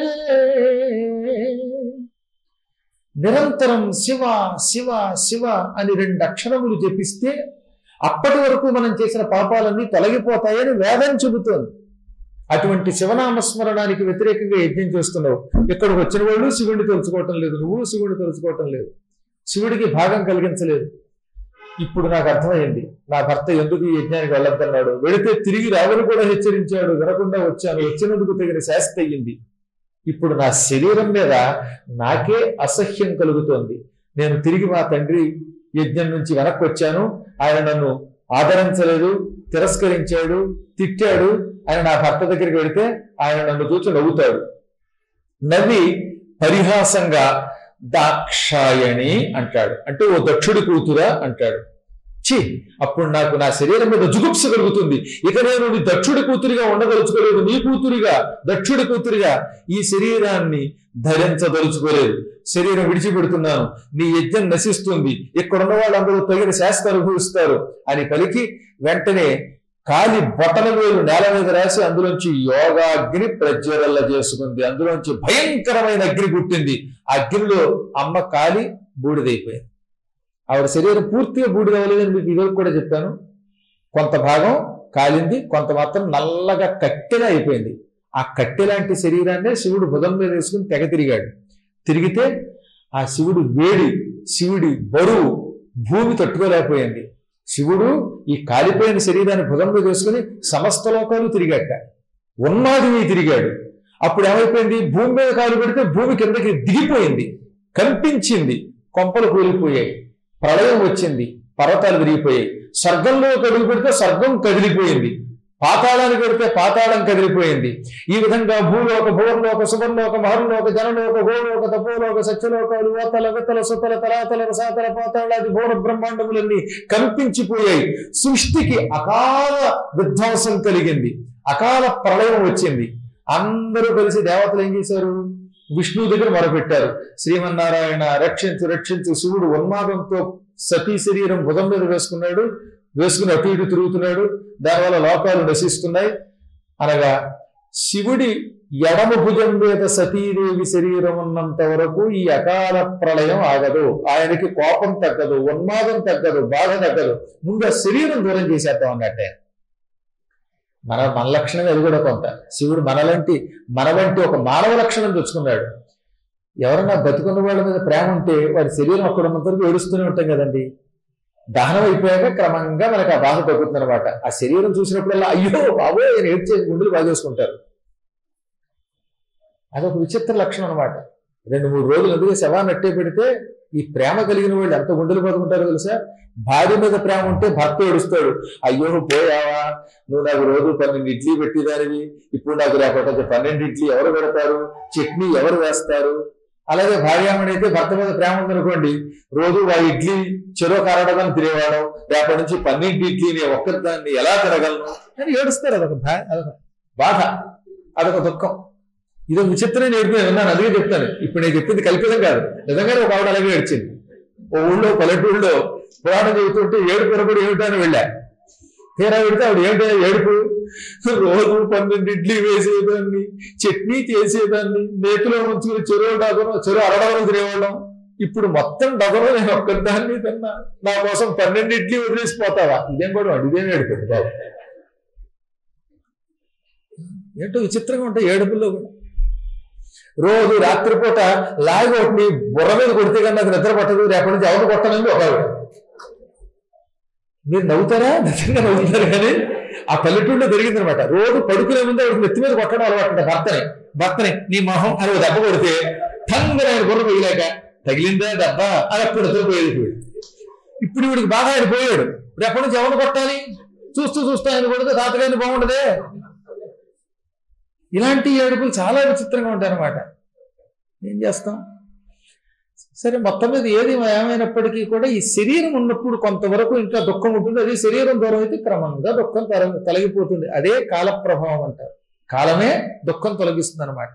Speaker 2: నిరంతరం శివ శివ శివ అని రెండు అక్షరములు జపిస్తే అప్పటి వరకు మనం చేసిన పాపాలన్నీ తొలగిపోతాయని వేదం చెబుతోంది అటువంటి శివనామస్మరణానికి వ్యతిరేకంగా యజ్ఞం చేస్తున్నావు ఇక్కడికి వచ్చిన వాళ్ళు శివుడిని తెలుసుకోవటం లేదు నువ్వు శివుడిని తెలుసుకోవటం లేదు శివుడికి భాగం కలిగించలేదు ఇప్పుడు నాకు అర్థమైంది నా భర్త ఎందుకు ఈ యజ్ఞానికి వెళ్ళొద్దన్నాడు వెళితే తిరిగి రావని కూడా హెచ్చరించాడు వినకుండా వచ్చాను వచ్చినందుకు తగిన శాస్తి అయ్యింది ఇప్పుడు నా శరీరం మీద నాకే అసహ్యం కలుగుతోంది నేను తిరిగి మా తండ్రి యజ్ఞం నుంచి వెనక్కి వచ్చాను ఆయన నన్ను ఆదరించలేదు తిరస్కరించాడు తిట్టాడు ఆయన నా భర్త దగ్గరికి వెళితే ఆయన నన్ను చూసి నవ్వుతాడు నవ్వి పరిహాసంగా దాక్షాయణి అంటాడు అంటే ఓ దక్షుడి కూతురా అంటాడు చి అప్పుడు నాకు నా శరీరం మీద జుగుప్స కలుగుతుంది ఇక నేను నీ దక్షుడి కూతురిగా ఉండదలుచుకోలేదు నీ కూతురిగా దక్షుడి కూతురిగా ఈ శరీరాన్ని ధరించదలుచుకోలేదు శరీరం విడిచిపెడుతున్నాను నీ యజ్ఞం నశిస్తుంది ఇక్కడున్న వాళ్ళందరూ తగిన శాస్త్ర అనుభవిస్తారు అని పలికి వెంటనే కాలి బొటల వేలు నేల మీద రాసి అందులోంచి యోగాగ్ని ప్రజ్వరల్ల చేసుకుంది అందులోంచి భయంకరమైన అగ్ని పుట్టింది ఆ అగ్నిలో అమ్మ కాలి బూడిదైపోయింది ఆవిడ శరీరం పూర్తిగా బూడిద అవ్వలేదని మీకు ఇదివరకు కూడా చెప్పాను కొంత భాగం కాలింది కొంత మాత్రం నల్లగా కట్టెగా అయిపోయింది ఆ కట్టె లాంటి శరీరాన్నే శివుడు భుజం మీద వేసుకుని తెగ తిరిగాడు తిరిగితే ఆ శివుడు వేడి శివుడి బరువు భూమి తట్టుకోలేకపోయింది శివుడు ఈ కాలిపోయిన శరీరాన్ని భుజం మీద వేసుకుని సమస్త లోకాలు తిరిగాట ఉన్మాదిని తిరిగాడు అప్పుడు ఏమైపోయింది భూమి మీద కాలు పెడితే భూమి కిందకి దిగిపోయింది కంపించింది కొంపలు కూలిపోయాయి ప్రళయం వచ్చింది పర్వతాలు విరిగిపోయాయి స్వర్గంలో అడుగు పెడితే స్వర్గం కదిలిపోయింది పాతాళానికి పెడితే పాతాళం కదిలిపోయింది ఈ విధంగా భూలోక భూవర్లోక సువర్లోక మహర్లోక జనలోక గోలోక తపోలోక సత్యలోకాలు ఓతల వితల సుతల తలాతల రసాతల పాతాళాది భూర బ్రహ్మాండములన్నీ కంపించిపోయాయి సృష్టికి అకాల విధ్వంసం కలిగింది అకాల ప్రళయం వచ్చింది అందరూ కలిసి దేవతలు ఏం చేశారు విష్ణువు దగ్గర మొరపెట్టారు శ్రీమన్నారాయణ రక్షించు రక్షించు శివుడు ఉన్మాదంతో సతీ శరీరం భుజం మీద వేసుకున్నాడు వేసుకుని అటు ఇటు తిరుగుతున్నాడు దానివల్ల లోకాలు నశిస్తున్నాయి అనగా శివుడి ఎడమ భుజం మీద సతీదేవి శరీరం ఉన్నంత వరకు ఈ అకాల ప్రళయం ఆగదు ఆయనకి కోపం తగ్గదు ఉన్మాదం తగ్గదు బాధ తగ్గదు ముందు ఆ శరీరం దూరం చేసేద్దాం అన్నట్టే మన మన లక్షణమే అది కూడా కొంత శివుడు మనలాంటి మన వంటి ఒక మానవ లక్షణం తెచ్చుకున్నాడు ఎవరన్నా బతుకున్న వాళ్ళ మీద ప్రేమ ఉంటే వాడి శరీరం అక్కడ ఉన్నంత వరకు ఏడుస్తూనే ఉంటాం కదండి దహనం అయిపోయాక క్రమంగా మనకు ఆ బాధ తగ్గుతుంది అనమాట ఆ శరీరం చూసినప్పుడల్లా అయ్యో బాబో ఆయన ఏడ్చే గుండెలు బాగా చేసుకుంటారు అదొక విచిత్ర లక్షణం అనమాట రెండు మూడు రోజులు ఎందుకు శవాన్ని అట్టే పెడితే ఈ ప్రేమ కలిగిన వాళ్ళు ఎంత గుండెలు బతుకుంటారో తెలుసా భార్య మీద ప్రేమ ఉంటే భర్త ఏడుస్తాడు అయ్యో పోయావా నువ్వు నాకు రోజు పన్నెండు ఇడ్లీ పెట్టేదానివి ఇప్పుడు నాకు లేకపోతే పన్నెండు ఇడ్లీ ఎవరు పెడతారు చట్నీ ఎవరు వేస్తారు అలాగే భార్యామణి అయితే భర్త మీద ప్రేమ ఉందనుకోండి రోజు వా ఇడ్లీ చెరో కరడదని తినేవాడు రేపటి నుంచి పన్నెండు ఇడ్లీని ఒక్కదాన్ని ఎలా తినగలను అని ఏడుస్తారు అదొక భా అదొక బాధ అదొక దుఃఖం ఇదొక విచిత్రం నేర్పి విన్నాను అందుకే చెప్తాను ఇప్పుడు నేను చెప్పింది కల్పితం కాదు నిజంగానే ఒక ఆవిడ అలాగే ఏడ్చింది ఓ ఊళ్ళో పల్లెటూళ్ళలో పురాణం చెబుతుంటే ఏడుపు వినపడి ఏమిటని వెళ్ళా తీరా పెడితే ఆవిడ ఏంటో ఏడుపు రోజు పన్నెండు ఇడ్లీ వేసేదాన్ని చట్నీ చేసేదాన్ని నేతిలో ఉంచుకుని చెరువు డగను చెరువు అరడగను తినేవాళ్ళం ఇప్పుడు మొత్తం డగను నేను ఒక్కదాన్ని తిన్నా నా కోసం పన్నెండు ఇడ్లీ వదిలేసిపోతావా ఇదేం కూడా ఇదేం ఏడుపు బాబు ఏంటో విచిత్రంగా ఉంటాయి ఏడుపుల్లో కూడా రోజు రాత్రిపూట లాగి ఒకటి బుర్ర మీద కొడితే కన్నా నాకు నిద్ర పట్టదు రేపటి నుంచి ఎవరు కొట్టనండి ఒక ఆవిడ. మీరు నవ్వుతారా నిజంగా నవ్వుతారు కానీ ఆ పల్లెటూరులో జరిగింది అనమాట రోజు పడుకునే ముందు ఆవిడ నెత్తి మీద కొట్టడం అలవాటు భర్తని భర్తని నీ మొహం అని ఒక దెబ్బ కొడితే తంగన ఆయన బుర్ర పోయలేక తగిలిందా దెబ్బ అని అప్పుడు నిద్రపోయేది ఇప్పుడు ఇప్పుడు వీడికి బాగా ఆయన పోయాడు రేపటి నుంచి ఎవరు కొట్టాలి చూస్తూ చూస్తూ ఆయన కొడితే తాతగారిని బాగుండదే ఇలాంటి ఏడుపులు చాలా విచిత్రంగా ఉంటాయి అన్నమాట ఏం చేస్తాం సరే మొత్తం మీద ఏది ఏమైనప్పటికీ కూడా ఈ శరీరం ఉన్నప్పుడు కొంతవరకు ఇంకా దుఃఖం ఉంటుంది అదే శరీరం దూరం అయితే క్రమంగా దుఃఖం తొల తొలగిపోతుంది అదే కాల ప్రభావం అంటారు కాలమే దుఃఖం తొలగిస్తుంది అనమాట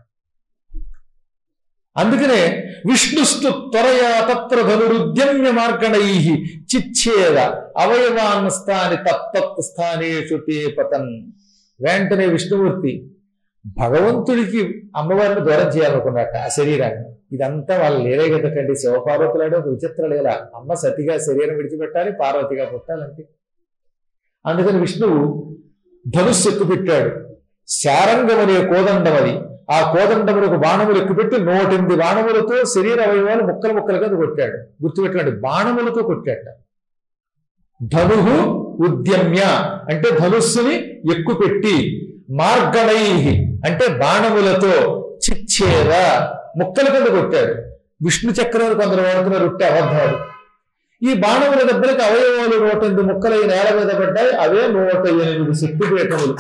Speaker 2: అందుకనే విష్ణుస్తు త్వరయా తత్ర ధనురుద్యమ్య మార్గణై చిచ్ఛేద అవయవాన్ స్థాని తత్తత్ స్థానేషు తే పతన్ వెంటనే విష్ణుమూర్తి భగవంతుడికి అమ్మవారిని దూరం చేయాలనుకున్నట్ట ఆ శరీరాన్ని ఇదంతా వాళ్ళ లీలే కదండి శివపార్వతులాడే ఒక విచిత్ర లీల అమ్మ సతిగా శరీరం విడిచిపెట్టాలి పార్వతిగా పుట్టాలంటే అందుకని విష్ణువు ధనుస్సు ఎక్కుపెట్టాడు శారంగం అనే కోదండం అది ఆ కోదండములకు బాణములు ఎక్కుపెట్టి నూటెనిమిది బాణములతో శరీర అవయవాలు ముక్కలు ముక్కలుగా కొట్టాడు గుర్తుపెట్టండి బాణములతో కొట్టాడు ధనుహు ఉద్యమ్య అంటే ధనుస్సుని ఎక్కుపెట్టి మార్గణై అంటే బాణములతో చిచ్చేర ముక్కల కింద కొట్టాడు విష్ణు చక్రాలు కొందరు వాడుతున్నారు ఉట్టి అబద్ధాలు ఈ బాణముల దెబ్బలకి అవయవాలు నూట ఎనిమిది ముక్కలై నేల మీద పడ్డాయి అవే నూట ఎనిమిది శక్తిపీఠములు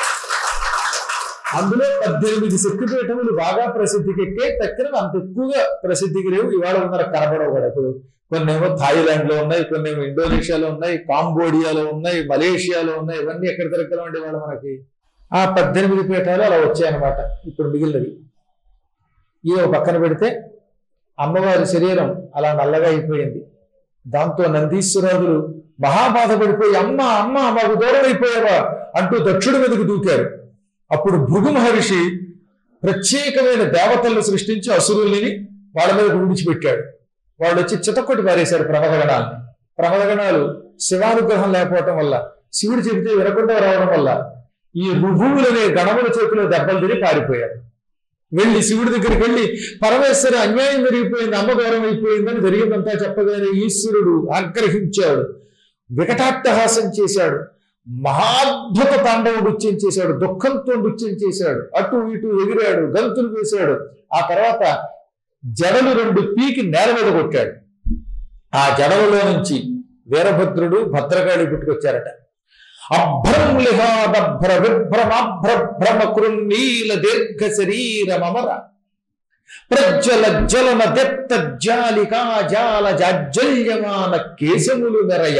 Speaker 2: అందులో పద్దెనిమిది శక్తిపీఠములు బాగా ప్రసిద్ధికి ఎక్కే తక్కిన అంత ఎక్కువగా ప్రసిద్ధికి లేవు ఇవాళ ఉన్న కనబడవు కూడా ఇప్పుడు కొన్ని ఏమో థాయిలాండ్ లో ఉన్నాయి కొన్ని ఏమో ఇండోనేషియాలో ఉన్నాయి కాంబోడియాలో ఉన్నాయి మలేషియాలో ఉన్నాయి ఇవన్నీ ఎక్కడ దొరకలండి వాళ్ళు మనకి ఆ పద్దెనిమిది పీఠాలు అలా వచ్చాయన్నమాట ఇప్పుడు మిగిలినవి ఈ ఒక పక్కన పెడితే అమ్మవారి శరీరం అలా నల్లగా అయిపోయింది దాంతో నందీశ్వరాదులు మహాబాధపడిపోయి అమ్మ అమ్మ మాకు దూరం అయిపోయావా అంటూ దక్షుడి మీదకి దూకారు అప్పుడు భృగు మహర్షి ప్రత్యేకమైన దేవతలను సృష్టించి అసురుల్ని వాళ్ళ మీద విడిచిపెట్టాడు వాళ్ళు వచ్చి చితకొట్టి పారేశారు ప్రమదగణాలని ప్రమదగణాలు శివానుగ్రహం లేకపోవటం వల్ల శివుడు చెబితే వినకుండా రావడం వల్ల ఈ రుభువులనే గణముల చేతిలో దెబ్బలు తిని పారిపోయారు వెళ్ళి శివుడి దగ్గరికి వెళ్ళి పరమేశ్వర అన్యాయం జరిగిపోయింది అమ్మ దూరం అయిపోయిందని జరిగిందంతా చెప్పగానే ఈశ్వరుడు ఆగ్రహించాడు వికటాట్టహాసం చేశాడు మహాద్భుత తాండవ నృత్యం చేశాడు దుఃఖంతో నృత్యం చేశాడు అటు ఇటు ఎగిరాడు గంతులు వేశాడు ఆ తర్వాత జడలు రెండు పీకి నేల మీద కొట్టాడు ఆ జడలలో నుంచి వీరభద్రుడు భద్రకాళి పుట్టుకొచ్చారట అభ్రంలిహాదభ్ర విభ్రమాభ్ర భ్రమ కృన్నీల దీర్ఘ శరీరమర ప్రజ్వల జ్వలన దెత్త జాలికా జాల జాజ్జల్యమాన కేశములు మెరయ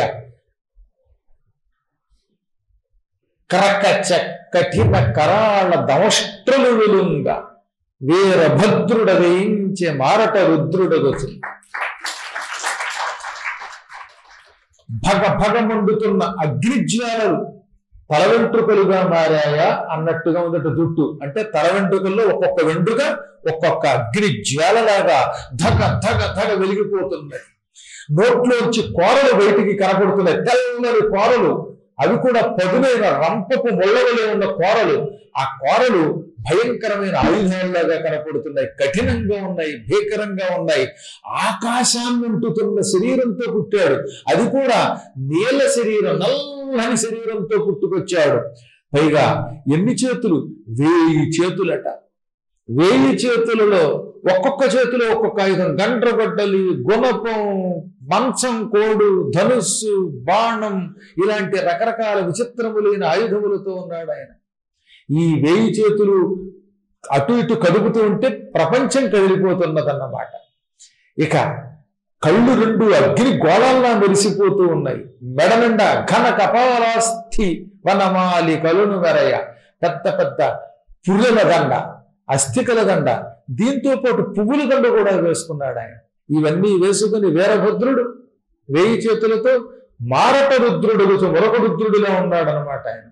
Speaker 2: కరకచ కఠిన కరాళ దమష్ట్రలు వెలుంగ వీరభద్రుడ వేయించే మారట రుద్రుడగొచ్చు భగ భగ మండుతున్న అగ్నిజ్వాలలు తల వెంట్రుకలుగా మారాయా అన్నట్టుగా ఉందట జుట్టు అంటే తల వెంట్రుకల్లో ఒక్కొక్క వెంట్రుక ఒక్కొక్క అగ్ని జ్వాలలాగా ధగ ధగ ధగ వెలిగిపోతున్నాయి నోట్లోంచి కోరలు బయటికి కనపడుతున్నాయి తెల్లని కోరలు అవి కూడా పదునైన రంపపు ముళ్ళవలే ఉన్న కోరలు ఆ కోరలు భయంకరమైన ఆయుధాల్లాగా కనపడుతున్నాయి కఠినంగా ఉన్నాయి భీకరంగా ఉన్నాయి ఆకాశాన్ని ఉంటుతున్న శరీరంతో పుట్టాడు అది కూడా నీల శరీరం నల్లని శరీరంతో పుట్టుకొచ్చాడు పైగా ఎన్ని చేతులు వేయి చేతులట వేయి చేతులలో ఒక్కొక్క చేతిలో ఒక్కొక్క ఆయుధం గండ్రగొడ్డలి గుణపం మంచం కోడు ధనుస్సు బాణం ఇలాంటి రకరకాల విచిత్రములైన ఆయుధములతో ఉన్నాడు ఆయన ఈ వేయి చేతులు అటు ఇటు కదుపుతూ ఉంటే ప్రపంచం కదిలిపోతున్నదన్నమాట ఇక కళ్ళు రెండు అగ్ని గోళాల్లా మెరిసిపోతూ ఉన్నాయి మెడ నిండా ఘన కపాలాస్థి వనమాలి కలును వెరయ పెద్ద పెద్ద పుర్రెల దండ అస్థికల దండ దీంతో పాటు పువ్వుల దండ కూడా వేసుకున్నాడు ఆయన ఇవన్నీ వేసుకుని వీరభద్రుడు వేయి చేతులతో మారట రుద్రుడు మరొక రుద్రుడిలా ఉన్నాడు అనమాట ఆయన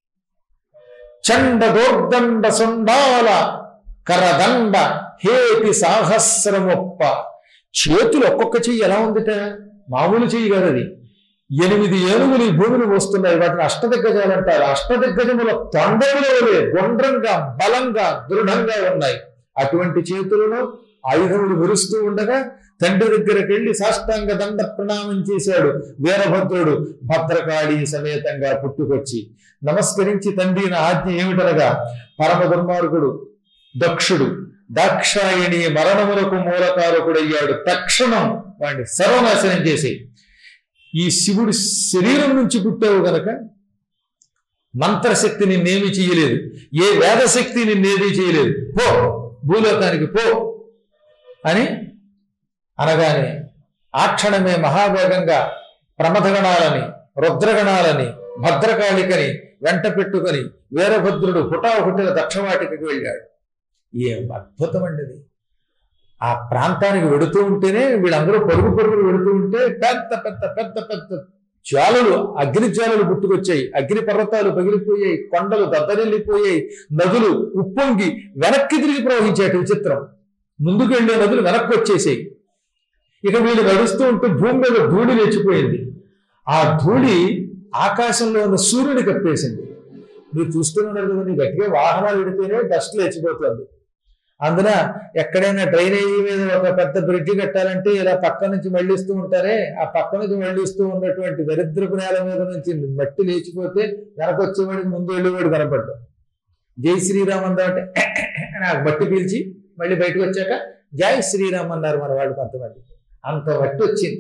Speaker 2: చండ దోర్దండ సుండాల కరదండ హేతి సాహస్రమొప్ప చేతులు ఒక్కొక్క చెయ్యి ఎలా ఉందిట మామూలు చెయ్యి కాదు అది ఎనిమిది ఏనుగులు ఈ భూమిని మోస్తున్నాయి వాటిని అష్టదిగ్గజాలు అంటారు అష్టదిగ్గజముల తొండములవలే గుండ్రంగా బలంగా దృఢంగా ఉన్నాయి అటువంటి చేతులను ఆయుధములు విరుస్తూ ఉండగా తండ్రి దగ్గరికి వెళ్ళి సాష్టాంగ దండ ప్రణామం చేశాడు వీరభద్రుడు భద్రకాళి సమేతంగా పుట్టుకొచ్చి నమస్కరించి తండ్రి నా ఆజ్ఞ ఏమిటనగా పరమ దుర్మార్గుడు దక్షుడు దాక్షాయణి మరణములకు మూలకారకుడయ్యాడు తక్షణం వాడిని సర్వనాశనం చేసి ఈ శివుడి శరీరం నుంచి పుట్టావు గనక మంత్రశక్తి నిన్నేమి చేయలేదు ఏ వేదశక్తి నిన్నేది చేయలేదు పో భూలోకానికి పో అని అనగానే ఆ క్షణమే మహావేగంగా ప్రమథగణాలని రుద్రగణాలని భద్రకాళికని వెంట పెట్టుకొని వీరభద్రుడు హుటాహుటిన దక్షవాటికి వెళ్ళాడు ఏం అద్భుతం అండి అది ఆ ప్రాంతానికి వెడుతూ ఉంటేనే వీళ్ళందరూ పరుగు పరుగులు వెడుతూ ఉంటే పెద్ద పెద్ద పెద్ద పెద్ద జ్వాలలు అగ్ని జ్వాలలు పుట్టుకొచ్చాయి అగ్ని పర్వతాలు పగిలిపోయాయి కొండలు దద్దరిల్లిపోయాయి నదులు ఉప్పొంగి వెనక్కి తిరిగి ప్రవహించాయి విచిత్రం ముందుకు వెళ్ళే నదులు వెనక్కి వచ్చేసాయి ఇక వీళ్ళు నడుస్తూ ఉంటే భూమి మీద ధూళి లేచిపోయింది ఆ ధూళి ఆకాశంలో ఉన్న సూర్యుని కప్పేసింది మీరు చూస్తున్నారు కదా నీ గట్టిగా వాహనాలు పెడితేనే డస్ట్ లేచిపోతుంది అందున ఎక్కడైనా డ్రైనేజీ మీద ఒక పెద్ద బ్రిడ్జి కట్టాలంటే ఇలా పక్క నుంచి మళ్ళిస్తూ ఉంటారే ఆ పక్క నుంచి మళ్ళిస్తూ ఉన్నటువంటి దరిద్రపు నేల మీద నుంచి మట్టి లేచిపోతే వెనకొచ్చేవాడికి ముందు వెళ్ళేవాడు కనపడ్డాడు జై శ్రీరామ్ అందా అంటే నాకు మట్టి పీల్చి మళ్ళీ బయటకు వచ్చాక జై శ్రీరామ్ అన్నారు మన వాళ్ళు కొంతమంది అంత మట్టి వచ్చింది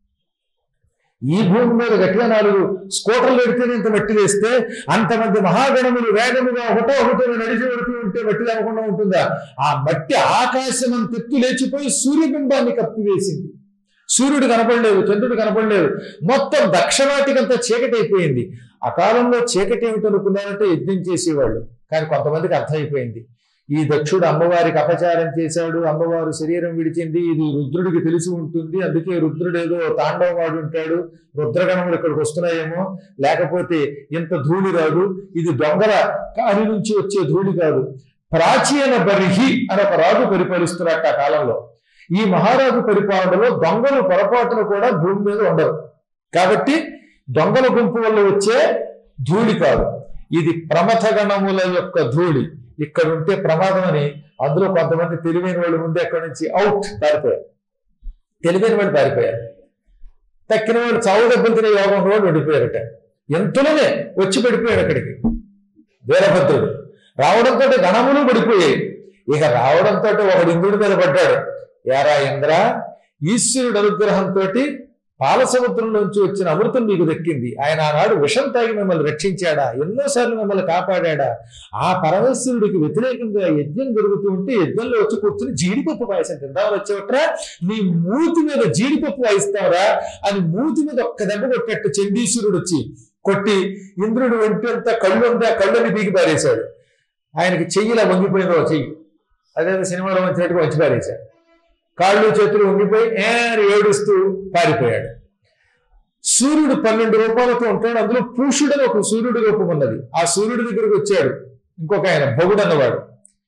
Speaker 2: ఈ భూమి మీద గట్టిగా నాలుగు స్కూటర్లు పెడితేనే ఇంత మట్టి వేస్తే అంతమంది మహాగణములు వేగముగా ఒకటో ఒకటో నడిచి పెడుతూ ఉంటే మట్టి లేకుండా ఉంటుందా ఆ మట్టి ఆకాశం అంత ఎత్తు లేచిపోయి సూర్యబింబాన్ని కప్పివేసింది సూర్యుడు కనపడలేదు చంద్రుడు కనపడలేదు మొత్తం దక్షిణాటికంతా చీకటి అయిపోయింది ఆ కాలంలో చీకటి ఏమిటనుకున్నారంటే యజ్ఞం చేసేవాళ్ళు కానీ కొంతమందికి అర్థమైపోయింది ఈ దక్షుడు అమ్మవారికి అపచారం చేశాడు అమ్మవారు శరీరం విడిచింది ఇది రుద్రుడికి తెలిసి ఉంటుంది అందుకే రుద్రుడు ఏదో తాండవవాడు ఉంటాడు రుద్రగణములు ఇక్కడికి వస్తున్నాయేమో లేకపోతే ఇంత ధూళి రాదు ఇది దొంగల కాని నుంచి వచ్చే ధూళి కాదు ప్రాచీన బర్హి అని ఒక రాజు పరిపాలిస్తున్నట్టు ఆ కాలంలో ఈ మహారాజు పరిపాలనలో దొంగలు పొరపాటును కూడా భూమి మీద ఉండరు కాబట్టి దొంగల గుంపు వల్ల వచ్చే ధూళి కాదు ఇది ప్రమథగణముల యొక్క ధూళి ఇక్కడ ఉంటే ప్రమాదం అని అందులో కొంతమంది తెలివైన వాళ్ళు ముందే అక్కడి నుంచి అవుట్ పారిపోయారు తెలివైన వాళ్ళు పారిపోయారు తక్కిన వాళ్ళు చావు దెబ్బలు తినే యోగం వాళ్ళు ఉండిపోయారట ఎంతలోనే వచ్చి పడిపోయాడు అక్కడికి వీరభద్రుడు రావడంతో గణములు పడిపోయాయి ఇక రావడంతో ఒకడు ఇంద్రుడి మీద పడ్డాడు యారా ఇంద్ర ఈశ్వరుడు అనుగ్రహంతో పాలసముద్రంలోంచి వచ్చిన అమృతం నీకు దక్కింది ఆయన ఆనాడు విషం తాగి మిమ్మల్ని రక్షించాడా ఎన్నోసార్లు మిమ్మల్ని కాపాడా ఆ పరమేశ్వరుడికి వ్యతిరేకంగా యజ్ఞం జరుగుతూ ఉంటే యజ్ఞంలో వచ్చి కూర్చుని జీడిపప్పు పాయసం తిందామని వచ్చేవట్రా నీ మూతి మీద జీడిపప్పు వాయిస్తావరా అని మూతి మీద ఒక్క దెబ్బ కొట్టినట్టు చండీశ్వరుడు వచ్చి కొట్టి ఇంద్రుడు ఒంటంతా కళ్ళు ఉందా కళ్ళని బీగి పారేశాడు ఆయనకి చెయ్యిలా వంగిపోయిందో చెయ్యి అదే సినిమాలో వచ్చినట్టుగా వంచి పారేశాడు కాళ్ళు చేతులు వంగిపోయి ఏ అని ఏడుస్తూ పారిపోయాడు సూర్యుడు పన్నెండు రూపాయలతో ఉంటాడు అందులో పూషుడని ఒక సూర్యుడి రూపం ఉన్నది ఆ సూర్యుడి దగ్గరికి వచ్చాడు ఇంకొక ఆయన భగుడు అన్నవాడు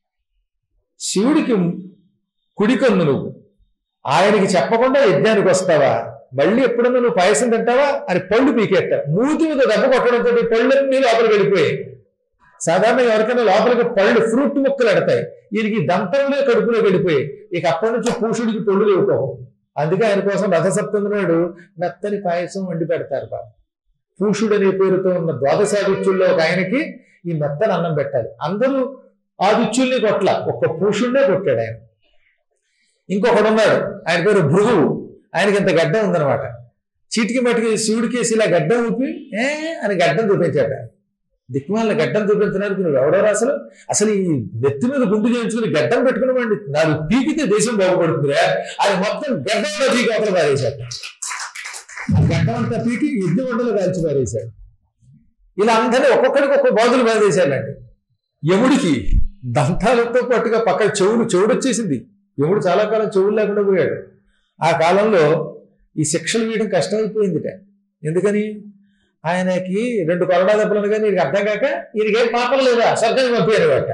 Speaker 2: శివుడికి కుడికన్ను నువ్వు ఆయనకి చెప్పకుండా యజ్ఞానికి వస్తావా మళ్ళీ ఎప్పుడన్నా నువ్వు పాయసం తింటావా అని పళ్ళు పీకెట్ట మూతి మీద దెబ్బ కొట్టడంతో పళ్ళన్నీ లోపలికి వెళ్ళిపోయాయి సాధారణ ఎవరికైనా లోపలికి పళ్ళు ఫ్రూట్ ముక్కలు ఎడతాయి వీరికి దంతంలో కడుపులో వెళ్ళిపోయాయి ఇక అప్పటి నుంచి పూషుడికి పళ్ళు లేవుకోవు అందుకే ఆయన కోసం రథసప్తమి నాడు మెత్తని పాయసం వండి పెడతారు బాబు పూషుడు అనే పేరుతో ఉన్న ద్వాదశాదిత్యుల్లో ఒక ఆయనకి ఈ మెత్తని అన్నం పెట్టాలి అందరూ ఆదిత్యుల్ని కొట్ల ఒక్క పూషుడినే కొట్టాడు ఆయన ఇంకొకడు ఉన్నాడు ఆయన పేరు భృగువు ఆయనకి ఇంత గడ్డం ఉందన్నమాట చీటికి మట్టికి శివుడికేసి ఇలా గడ్డం ఊపి ఏ అని గడ్డం చూపించాట దిక్కుమాల గడ్డం చూపించడానికి నువ్వు ఎవడో అసలు అసలు ఈ నెత్తి మీద గుండు చేయించుకుని గడ్డం పెట్టుకుని వాడిని నాలుగు పీకితే దేశం బాగుపడుతుందిరా అది మొత్తం గడ్డం పీకి అవతల పారేశాడు ఆ గడ్డం అంతా పీకి యుద్ధ వంటలు కాల్చి పారేశాడు ఇలా అందరినీ ఒక్కొక్కడికి ఒక్కొక్క బాధలు బాధేశాడండి యముడికి దంతాలతో పాటుగా పక్కన చెవులు చెవుడు వచ్చేసింది యముడు చాలా కాలం చెవులు లేకుండా పోయాడు ఆ కాలంలో ఈ శిక్షలు వేయడం కష్టమైపోయిందిట ఎందుకని ఆయనకి రెండు కొరడా దెబ్బలు కానీ ఈయనకి అర్థం కాక ఈయనకేం పాపం లేదా స్వర్గానికి పంపించారు వాట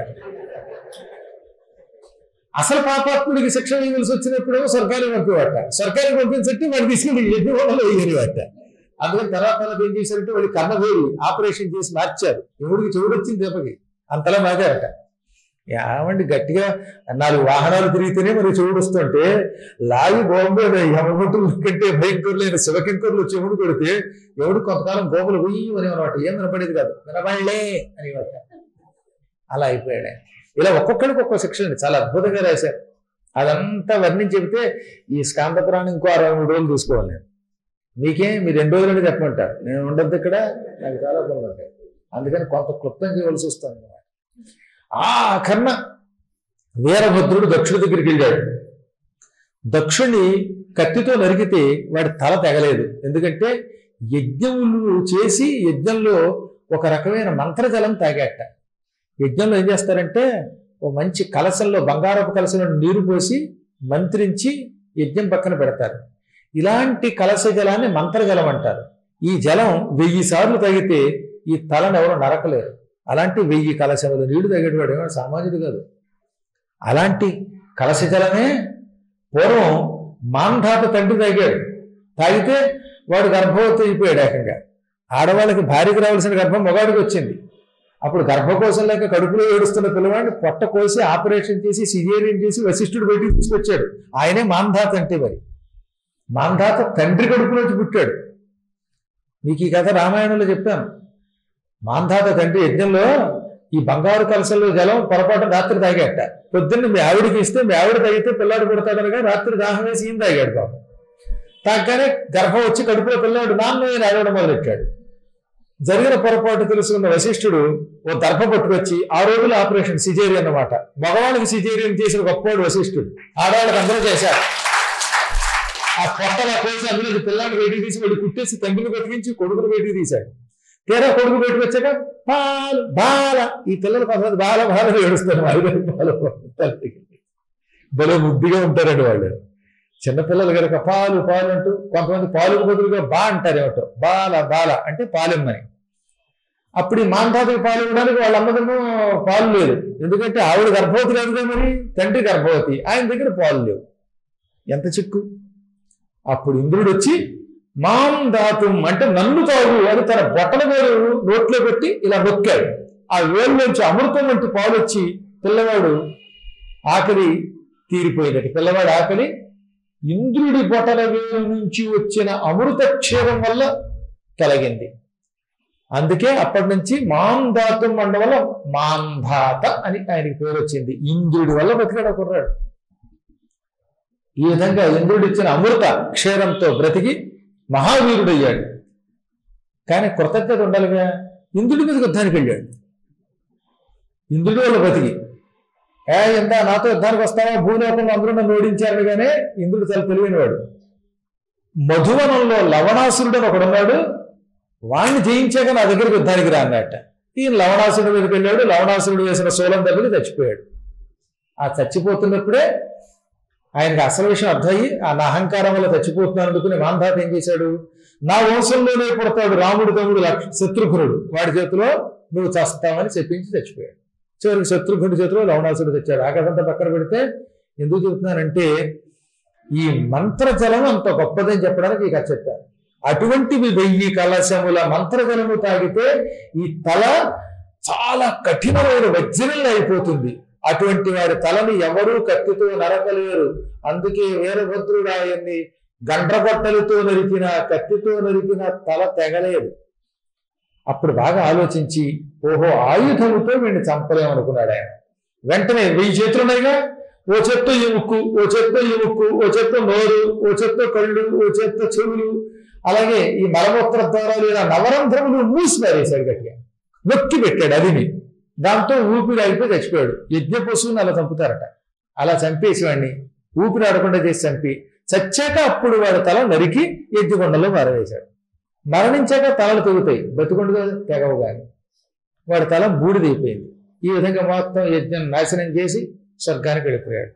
Speaker 2: అసలు పాపాత్ముడికి శిక్ష వేయవలసి వచ్చినప్పుడేమో స్వర్గానికి పంపేవాట స్వర్గానికి పంపించట్టు వాడు తీసుకెళ్ళి ఎన్ని వాళ్ళలో వేయనివాట అందుకని తర్వాత తర్వాత ఏం చేశారంటే వాడి కన్నవేడి ఆపరేషన్ చేసి మార్చారు ఎవడికి చెవుడు వచ్చింది దెబ్బకి అంతలా మాగారట ఏమండి గట్టిగా నాలుగు వాహనాలు తిరిగితేనే మరి చెవుడు వస్తుంటే లాగి బాంబే యమగుంటుల కంటే భయంకరులైన శివకింకరులు చెవుడు కొడితే ఎవడు కొంతకాలం గోపులు ఉయ్యి అని అనమాట ఏం వినపడేది కాదు వినపడలే అని అలా అయిపోయాడు ఆయన. ఇలా ఒక్కొక్కడికి ఒక్కొక్క శిక్షణ చాలా అద్భుతంగా రాశారు అదంతా వర్ణించి చెబితే ఈ స్కాంత పురాణం ఇంకో అరవై మూడు రోజులు తీసుకోవాలి నేను మీకేం మీరు రెండు రోజులని చెప్పమంటారు నేను ఉండద్దు ఇక్కడ నాకు చాలా పనులు ఉంటాయి అందుకని కొంత క్లుప్తం చేయవలసి వస్తుంది అన్నమాట ఆ కర్ణ వీరభద్రుడు దక్షుడి దగ్గరికి వెళ్ళాడు దక్షుణ్ణి కత్తితో నరికితే వాడి తల తెగలేదు ఎందుకంటే యజ్ఞములు చేసి యజ్ఞంలో ఒక రకమైన మంత్రజలం తాగాట యజ్ఞంలో ఏం చేస్తారంటే ఓ మంచి కలశంలో బంగారపు కలశంలో నీరు పోసి మంత్రించి యజ్ఞం పక్కన పెడతారు ఇలాంటి కలశ జలాన్ని మంత్రజలం అంటారు ఈ జలం వెయ్యి సార్లు తాగితే ఈ తలను ఎవరు నరకలేరు అలాంటి వెయ్యి కలశములు నీళ్లు తాగేటివాడు ఏమైనా సామాన్యుడు కాదు అలాంటి కలశ జలమే పూర్వం మాంధాత తండ్రి తాగాడు తాగితే వాడు గర్భవతి అయిపోయాడు ఏకంగా ఆడవాళ్ళకి భార్యకి రావాల్సిన గర్భం మగాడికి వచ్చింది అప్పుడు గర్భకోశం లేక కడుపులో ఏడుస్తున్న పిల్లవాడిని పొట్ట కోసి ఆపరేషన్ చేసి సిజేరియన్ చేసి వశిష్ఠుడు బయటికి తీసుకొచ్చాడు ఆయనే మాంధాత అంటే మరి మాంధాత తండ్రి కడుపులోంచి పుట్టాడు మీకు ఈ కథ రామాయణంలో చెప్పాను మాంధాత తండ్రి యజ్ఞంలో ఈ బంగారు కలసల్లో జలం పొరపాటు రాత్రి తాగాట పొద్దున్న మీ ఆవిడికి ఇస్తే మీ ఆవిడ తాగితే పిల్లాడు పుడతాడనగా రాత్రి దాహం వేసి ఈయన తాగాడు పాపం తాగ్గానే గర్భం వచ్చి కడుపులో పిల్లాడు నాన్న ఈయన ఆడవడం మొదలెట్టాడు జరిగిన పొరపాటు తెలుసుకున్న వశిష్ఠుడు ఓ దర్భ పట్టుకొచ్చి ఆ రోజులు ఆపరేషన్ సిజేరియన్ అన్నమాట మగవాళ్ళకి సిజేరియన్ చేసిన గొప్పవాడు వశిష్ఠుడు ఆడవాళ్ళకి అందరూ చేశారు ఆ పొట్టల కోసి అందులో పిల్లాన్ని బయటికి తీసి వాడు కుట్టేసి తండ్రిని బతికించి కొడుకుని బయటికి తీశాడు తీరా కొడుకు బయటకు వచ్చాక పాలు బాల ఈ పిల్లలు కొంతమంది బాల బాల ఏడుస్తారు ఐదు పాలు తల్లికి భలే ముద్దుగా ఉంటారండి వాళ్ళు చిన్నపిల్లలు కనుక పాలు పాలు అంటూ కొంతమంది పాలు బదులుగా బా అంటారు ఏమిటో బాల బాల అంటే పాలెమ్మని అప్పుడు ఈ మాంధాతకి పాలు ఇవ్వడానికి వాళ్ళ అమ్మదేమో పాలు లేదు ఎందుకంటే ఆవిడ గర్భవతి కాదుగా మరి తండ్రి గర్భవతి ఆయన దగ్గర పాలు లేవు ఎంత చిక్కు అప్పుడు ఇంద్రుడు వచ్చి మాం దాతుం అంటే నన్ను తాగు అని తన బొట్టల వేలు నోట్లో పెట్టి ఇలా నొక్కాడు ఆ వేలులోంచి అమృతం వంటి పాలు వచ్చి పిల్లవాడు ఆకలి తీరిపోయినట్టు పిల్లవాడు ఆకలి ఇంద్రుడి బొటల వేలు నుంచి వచ్చిన అమృత క్షీరం వల్ల తొలగింది అందుకే అప్పటి నుంచి మాంధాతం అండ వల్ల మాంధాత అని ఆయనకి పేరు వచ్చింది ఇంద్రుడి వల్ల బతికాడు ఆ కుర్రాడు ఈ విధంగా ఇంద్రుడు ఇచ్చిన అమృత క్షీరంతో బ్రతికి మహావీరుడయ్యాడు కానీ కృతజ్ఞత ఉండాలిగా ఇంద్రుడి మీద యుద్ధానికి వెళ్ళాడు ఇంద్రుడి వల్ల బ్రతికి ఏ ఎంత నాతో యుద్ధానికి వస్తావా భూలోకంలో అందరూ నన్ను ఓడించారు కానీ ఇంద్రుడు చాలా తెలివైనవాడు మధువనంలో లవణాసురుడు అని ఒకడున్నాడు వాణ్ణి జయించాక నా దగ్గరికి యుద్ధానికి రా అన్నట్ట ఈయన లవణాసురుడి మీదకి వెళ్ళాడు లవణాసురుడు వేసిన సోలం దెబ్బకి చచ్చిపోయాడు ఆ చచ్చిపోతున్నప్పుడే ఆయనకి అసలు విషయం అర్థమయ్యి ఆ నా అహంకారం వల్ల చచ్చిపోతున్నాను అనుకుని మాంధాత ఏం చేశాడు నా వంశంలోనే పుడతాడు రాముడు తమ్ముడు లక్ష శత్రుఘ్నుడు వాడి చేతిలో నువ్వు చస్తావని చెప్పించి చచ్చిపోయాడు చివరికి శత్రుఘ్నుడి చేతిలో లవణాసుడు తెచ్చాడు ఆ కథంతా పక్కన పెడితే ఎందుకు చెబుతున్నానంటే ఈ మంత్రజలం అంత గొప్పదని చెప్పడానికి ఈ కథ చెప్పారు అటువంటివి వెయ్యి కలశముల మంత్రజలము తాగితే ఈ తల చాలా కఠినమైన వజ్రంలో అయిపోతుంది అటువంటి వారి తలని ఎవరూ కత్తితో నరకలేరు అందుకే వీరభద్రుడు ఆయన్ని గండ్రగొట్టలతో నరికిన కత్తితో నరికిన తల తెగలేదు అప్పుడు బాగా ఆలోచించి ఓహో ఆయుధముతో వీడిని చంపలేమనుకున్నాడు ఆయన వెంటనే వెయ్యి చేతులు ఉన్నాయిగా ఓ చెత్త ఈ ముక్కు ఓ చెత్త ఈ ముక్కు ఓ చెత్త నోరు ఓ చెత్త కళ్ళు ఓ చెత్త చెవులు అలాగే ఈ మలమూత్ర ద్వారాలు ఇలా నవరంధ్రములు మూసి పారేశాడు గట్టిగా నొక్కి పెట్టాడు అదిని దాంతో ఊపిరి ఆగిపోయి చచ్చిపోయాడు యజ్ఞ పశువుని అలా చంపుతారట అలా చంపేసి వాడిని ఊపిరి ఆడకుండా చేసి చంపి చచ్చాక అప్పుడు వాడి తల నరికి యజ్ఞకొండలో మారవేశాడు మరణించాక తలలు తెగుతాయి బతుకుండగా తెగవు కానీ వాడి తల బూడిదైపోయింది ఈ విధంగా మొత్తం యజ్ఞం నాశనం చేసి స్వర్గానికి వెళ్ళిపోయాడు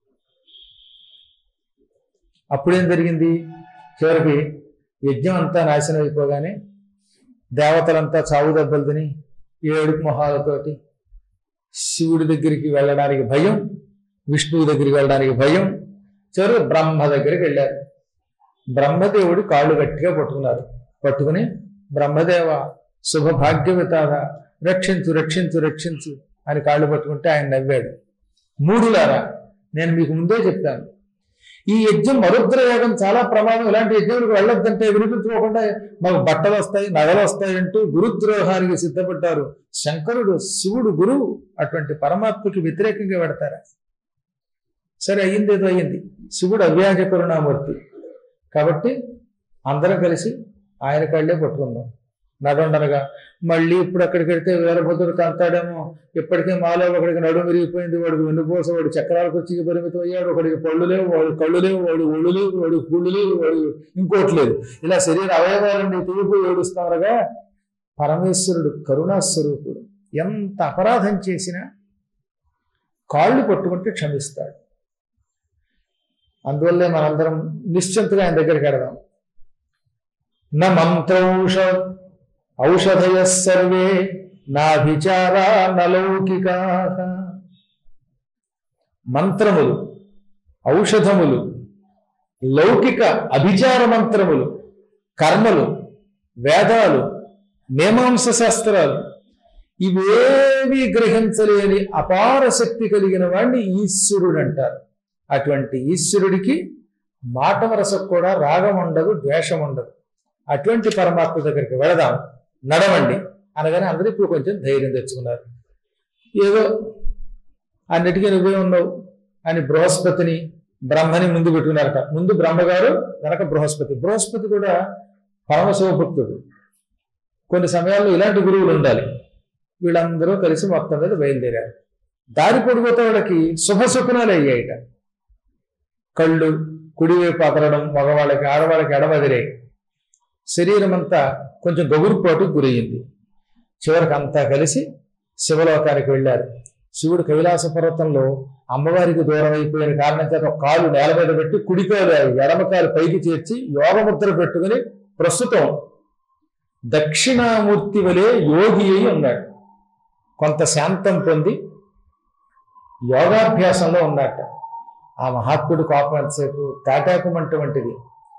Speaker 2: అప్పుడేం జరిగింది చివరికి యజ్ఞం అంతా నాశనం అయిపోగానే దేవతలంతా చావు దెబ్బలు తిని ఏడుపు మొహాలతోటి శివుడి దగ్గరికి వెళ్ళడానికి భయం విష్ణువు దగ్గరికి వెళ్ళడానికి భయం చివరికి బ్రహ్మ దగ్గరికి వెళ్ళారు బ్రహ్మదేవుడు కాళ్ళు గట్టిగా పట్టుకున్నారు పట్టుకుని బ్రహ్మదేవ శుభభాగ్యవితాగా రక్షించు రక్షించు రక్షించు అని కాళ్ళు పట్టుకుంటే ఆయన నవ్వాడు మూడులారా నేను మీకు ముందే చెప్తాను ఈ యజ్ఞం మరుద్ర యాగం చాలా ప్రమాదం ఇలాంటి యజ్ఞాలకు వెళ్ళొద్దంటే వినిపించుకోకుండా మాకు బట్టలు వస్తాయి నగలు వస్తాయి అంటూ గురుద్రోహానికి సిద్ధపడ్డారు శంకరుడు శివుడు గురువు అటువంటి పరమాత్మకి వ్యతిరేకంగా పెడతారా సరే అయ్యింది ఏదో అయ్యింది శివుడు అవ్యాజ కరుణామూర్తి కాబట్టి అందరం కలిసి ఆయన కళ్ళే పట్టుకుందాం నడుండనగా మళ్ళీ ఇప్పుడు అక్కడికి వెళ్తే వీరభద్రుడు కంతాడేమో ఇప్పటికే మాలో ఒకడికి నడుము విరిగిపోయింది వాడికి వెన్నుపోస వాడు చక్రాల కుర్చీకి పరిమితం అయ్యాడు ఒకడికి పళ్ళు లేవు వాడు కళ్ళు లేవు వాడు ఒళ్ళు లేవు వాడు కూళ్ళు లేవు వాడు ఇంకోటి లేదు ఇలా శరీర అవయవాలన్నీ తూపు ఏడుస్తారగా పరమేశ్వరుడు కరుణాస్వరూపుడు ఎంత అపరాధం చేసినా కాళ్ళు పట్టుకుంటే క్షమిస్తాడు అందువల్లే మనందరం నిశ్చింతగా ఆయన దగ్గరికి వెడదాం న మంత్రౌష ఔషధయ సర్వే నాభిచారా నలౌకికా మంత్రములు ఔషధములు లౌకిక అభిచార మంత్రములు కర్మలు వేదాలు మీమాంస శాస్త్రాలు ఇవేవి గ్రహించలేని అపార శక్తి కలిగిన వాడిని ఈశ్వరుడు అంటారు అటువంటి ఈశ్వరుడికి మాట వరసకు కూడా రాగం ఉండదు ద్వేషం ఉండదు అటువంటి పరమాత్మ దగ్గరికి వెళదాం నడవండి అనగానే అందరూ ఇప్పుడు కొంచెం ధైర్యం తెచ్చుకున్నారు ఏదో అన్నిటికీ నువ్వే ఉన్నావు అని బృహస్పతిని బ్రహ్మని ముందు పెట్టుకున్నారట ముందు బ్రహ్మగారు వెనక బృహస్పతి బృహస్పతి కూడా పరమశివభక్తుడు కొన్ని సమయాల్లో ఇలాంటి గురువులు ఉండాలి వీళ్ళందరూ కలిసి మొత్తం మీద బయలుదేరారు దారి పొడిపోతే వాళ్ళకి శుభశకునాలు అయ్యాయిట కళ్ళు కుడివైపు అతరడం మగవాళ్ళకి ఆడవాళ్ళకి ఎడమదిరే శరీరం అంతా కొంచెం గగురుపాటు గురయ్యింది చివరికి అంతా కలిసి శివలోకానికి వెళ్ళారు శివుడు కైలాస పర్వతంలో అమ్మవారికి దూరం అయిపోయిన కారణం చేత ఒక కాలు నేల మీద పెట్టి కుడికాలు ఎడమకాలు పైకి చేర్చి యోగముద్ర పెట్టుకుని ప్రస్తుతం దక్షిణామూర్తి వలె యోగి అయి ఉన్నాడు కొంత శాంతం పొంది యోగాభ్యాసంలో ఉన్నట్ట ఆ మహాత్ముడు కోపం ఎంతసేపు తాటాకుమంటువంటిది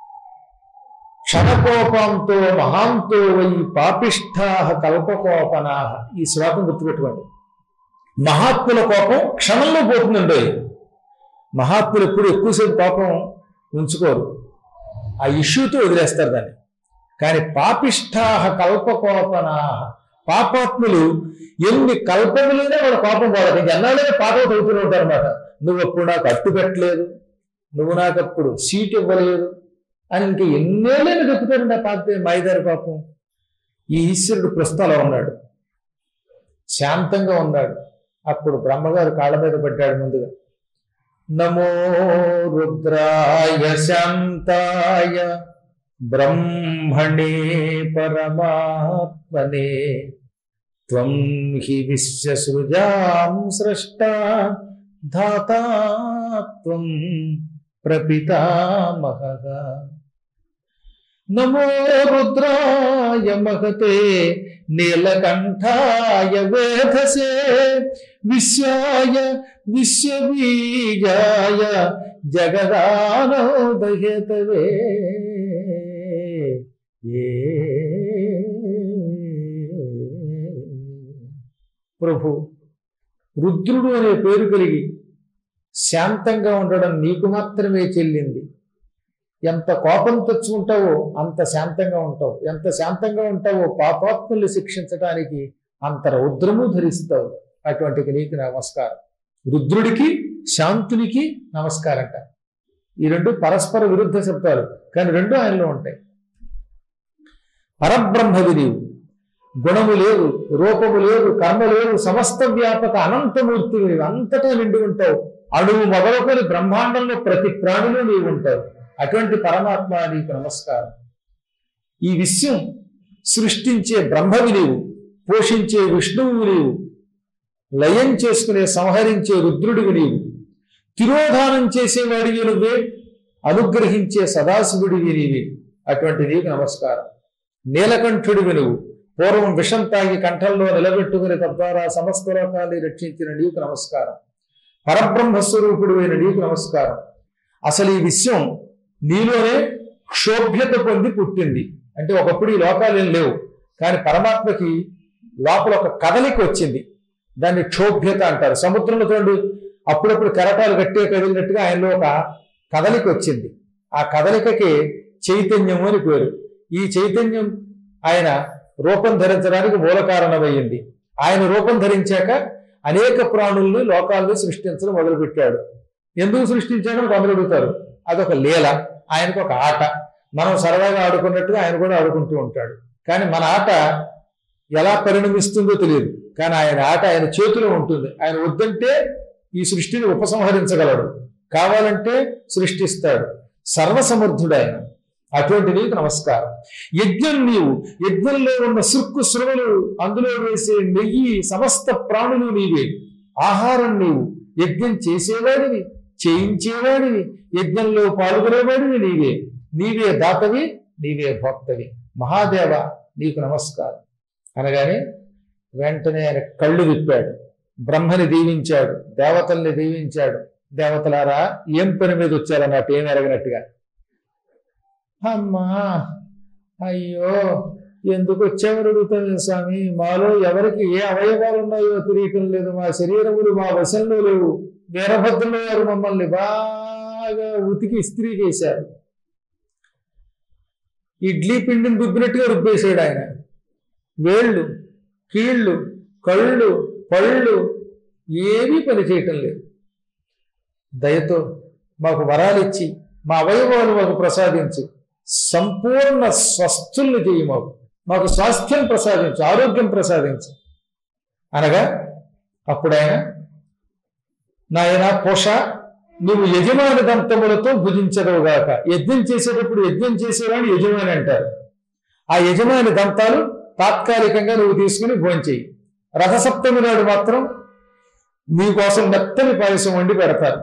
Speaker 2: క్షణకోపంతో మహాంతో వై పాపిష్ఠా కల్పకోపనా ఈ శ్లోకం గుర్తుపెట్టుకోండి మహాత్ముల కోపం క్షణంలో పోతుందండి మహాత్ములు ఎప్పుడు ఎక్కువసేపు కోపం ఉంచుకోరు ఆ ఇష్యూతో వదిలేస్తారు దాన్ని కానీ పాపిష్ఠా కల్పకోపనా పాపాత్ములు ఎన్ని కల్పములైనా వాళ్ళ కోపం పోలేదు ఇంకెన్నాళ్ళైనా పాపం తగ్గుతూనే ఉంటారు అనమాట నువ్వు అప్పుడు నాకు అట్టు పెట్టలేదు నువ్వు నాకు అప్పుడు సీట్ ఇవ్వలేదు అని ఇంక ఎన్నేళ్ళైనా చెప్తారండి ఆ పాప మైదారి పాపం ఈ ఈశ్వరుడు ప్రస్తుతంలో ఉన్నాడు శాంతంగా ఉన్నాడు అప్పుడు బ్రహ్మగారు కాళ్ళ మీద పడ్డాడు ముందుగా నమో రుద్రాయ శాంతాయ బ్రహ్మణే పరమాత్మనే త్వం హి విశ్వసృజాం సృష్ట ధాతా త్వం ప్రపితామహ నమో రుద్రాయ మహతే నీలకంఠాయ వేధసే విశ్వాయ విశ్వబీజాయ జగదానోదయతవే ఏ ప్రభు రుద్రుడు అనే పేరు కలిగి శాంతంగా ఉండడం నీకు మాత్రమే చెల్లింది ఎంత కోపం తెచ్చుకుంటావో అంత శాంతంగా ఉంటావు ఎంత శాంతంగా ఉంటావో పాపాత్ముల్ని శిక్షించడానికి అంత రౌద్రము ధరిస్తావు అటువంటికి నీకు నమస్కారం రుద్రుడికి శాంతునికి నమస్కారంట ఈ రెండు పరస్పర విరుద్ధ శబ్దాలు కానీ రెండు ఆయనలో ఉంటాయి పరబ్రహ్మవి నీవు గుణము లేదు రూపము లేదు కర్మ లేదు సమస్త వ్యాపక అనంతమూర్తి నీవు అంతటా నిండి ఉంటావు అణువు మొదలుకొని బ్రహ్మాండంలో ప్రతి ప్రాణిలో నీవు ఉంటావు అటువంటి పరమాత్మ నీకు నమస్కారం ఈ విశ్వం సృష్టించే బ్రహ్మవి నీవు పోషించే విష్ణువు నీవు లయం చేసుకునే సంహరించే రుద్రుడివి నీవు తిరోధానం చేసేవాడివి నువ్వే అనుగ్రహించే సదాశివుడివి నీవి అటువంటి నీకు నమస్కారం నీలకంఠుడివి నువ్వు పూర్వం విషం తాగి కంఠంలో నిలబెట్టుకుని తద్వారా సమస్త లోకాన్ని రక్షించిన నీకు నమస్కారం పరబ్రహ్మ స్వరూపుడువైన నీకు నమస్కారం అసలు ఈ విశ్వం నీలోనే క్షోభ్యత పొంది పుట్టింది అంటే ఒకప్పుడు ఈ లోకాలు ఏం లేవు కానీ పరమాత్మకి లోపల ఒక కదలిక వచ్చింది దాన్ని క్షోభ్యత అంటారు సముద్రంలో చూడండి అప్పుడప్పుడు కెరటాలు గట్టిగా కదిలినట్టుగా ఆయనలో ఒక కదలిక వచ్చింది ఆ కదలికకి చైతన్యము అని పేరు ఈ చైతన్యం ఆయన రూపం ధరించడానికి మూల కారణమయ్యింది ఆయన రూపం ధరించాక అనేక ప్రాణుల్ని లోకాలను సృష్టించడం మొదలుపెట్టాడు ఎందుకు సృష్టించాడని కొందరు అడుగుతారు అదొక లీల ఆయనకు ఒక ఆట మనం సరదాగా ఆడుకున్నట్టుగా ఆయన కూడా ఆడుకుంటూ ఉంటాడు కానీ మన ఆట ఎలా పరిణమిస్తుందో తెలియదు కానీ ఆయన ఆట ఆయన చేతిలో ఉంటుంది ఆయన వద్దంటే ఈ సృష్టిని ఉపసంహరించగలడు కావాలంటే సృష్టిస్తాడు సర్వసమర్థుడు ఆయన అటువంటి నీకు నమస్కారం యజ్ఞం నీవు యజ్ఞంలో ఉన్న సుక్కు శ్రమలు అందులో వేసే నెయ్యి సమస్త ప్రాణులు నీవే ఆహారం నీవు యజ్ఞం చేసేవాడివి చేయించేవాడివి యజ్ఞంలో పాల్గొనేవాడివి నీవే నీవే దాతవి నీవే భోక్తవి మహాదేవ నీకు నమస్కారం అనగానే వెంటనే ఆయన కళ్ళు విప్పాడు బ్రహ్మని దీవించాడు దేవతల్ని దీవించాడు దేవతలారా ఏం పని మీద వచ్చారన్నట్టు ఏం ఎరగనట్టుగా అమ్మా అయ్యో ఎందుకు వచ్చామని అడుగుతాను స్వామి మాలో ఎవరికి ఏ అవయవాలు ఉన్నాయో తెలియటం లేదు మా శరీరములు మా వశంలో లేవు వీరభద్రులు గారు మమ్మల్ని బాగా ఉతికి ఇస్త్రీ చేశారు ఇడ్లీ పిండిని రుబ్బినట్టుగా రుబ్బేశాడు ఆయన వేళ్ళు కీళ్ళు కళ్ళు పళ్ళు ఏమీ పని చేయటం లేదు దయతో మాకు వరాలిచ్చి మా అవయవాలు మాకు ప్రసాదించు సంపూర్ణ స్వస్థుల్ని చేయి మాకు మాకు స్వాస్థ్యం ప్రసాదించు ఆరోగ్యం ప్రసాదించు అనగా అప్పుడు ఆయన నాయన పోష నువ్వు యజమాని దంతములతో భుజించదవుగాక యజ్ఞం చేసేటప్పుడు యజ్ఞం చేసేవాడిని యజమాని అంటారు ఆ యజమాని దంతాలు తాత్కాలికంగా నువ్వు తీసుకుని భోంచేయి రథసప్తమి నాడు మాత్రం నీకోసం మెత్తని పాయసం వండి పెడతారు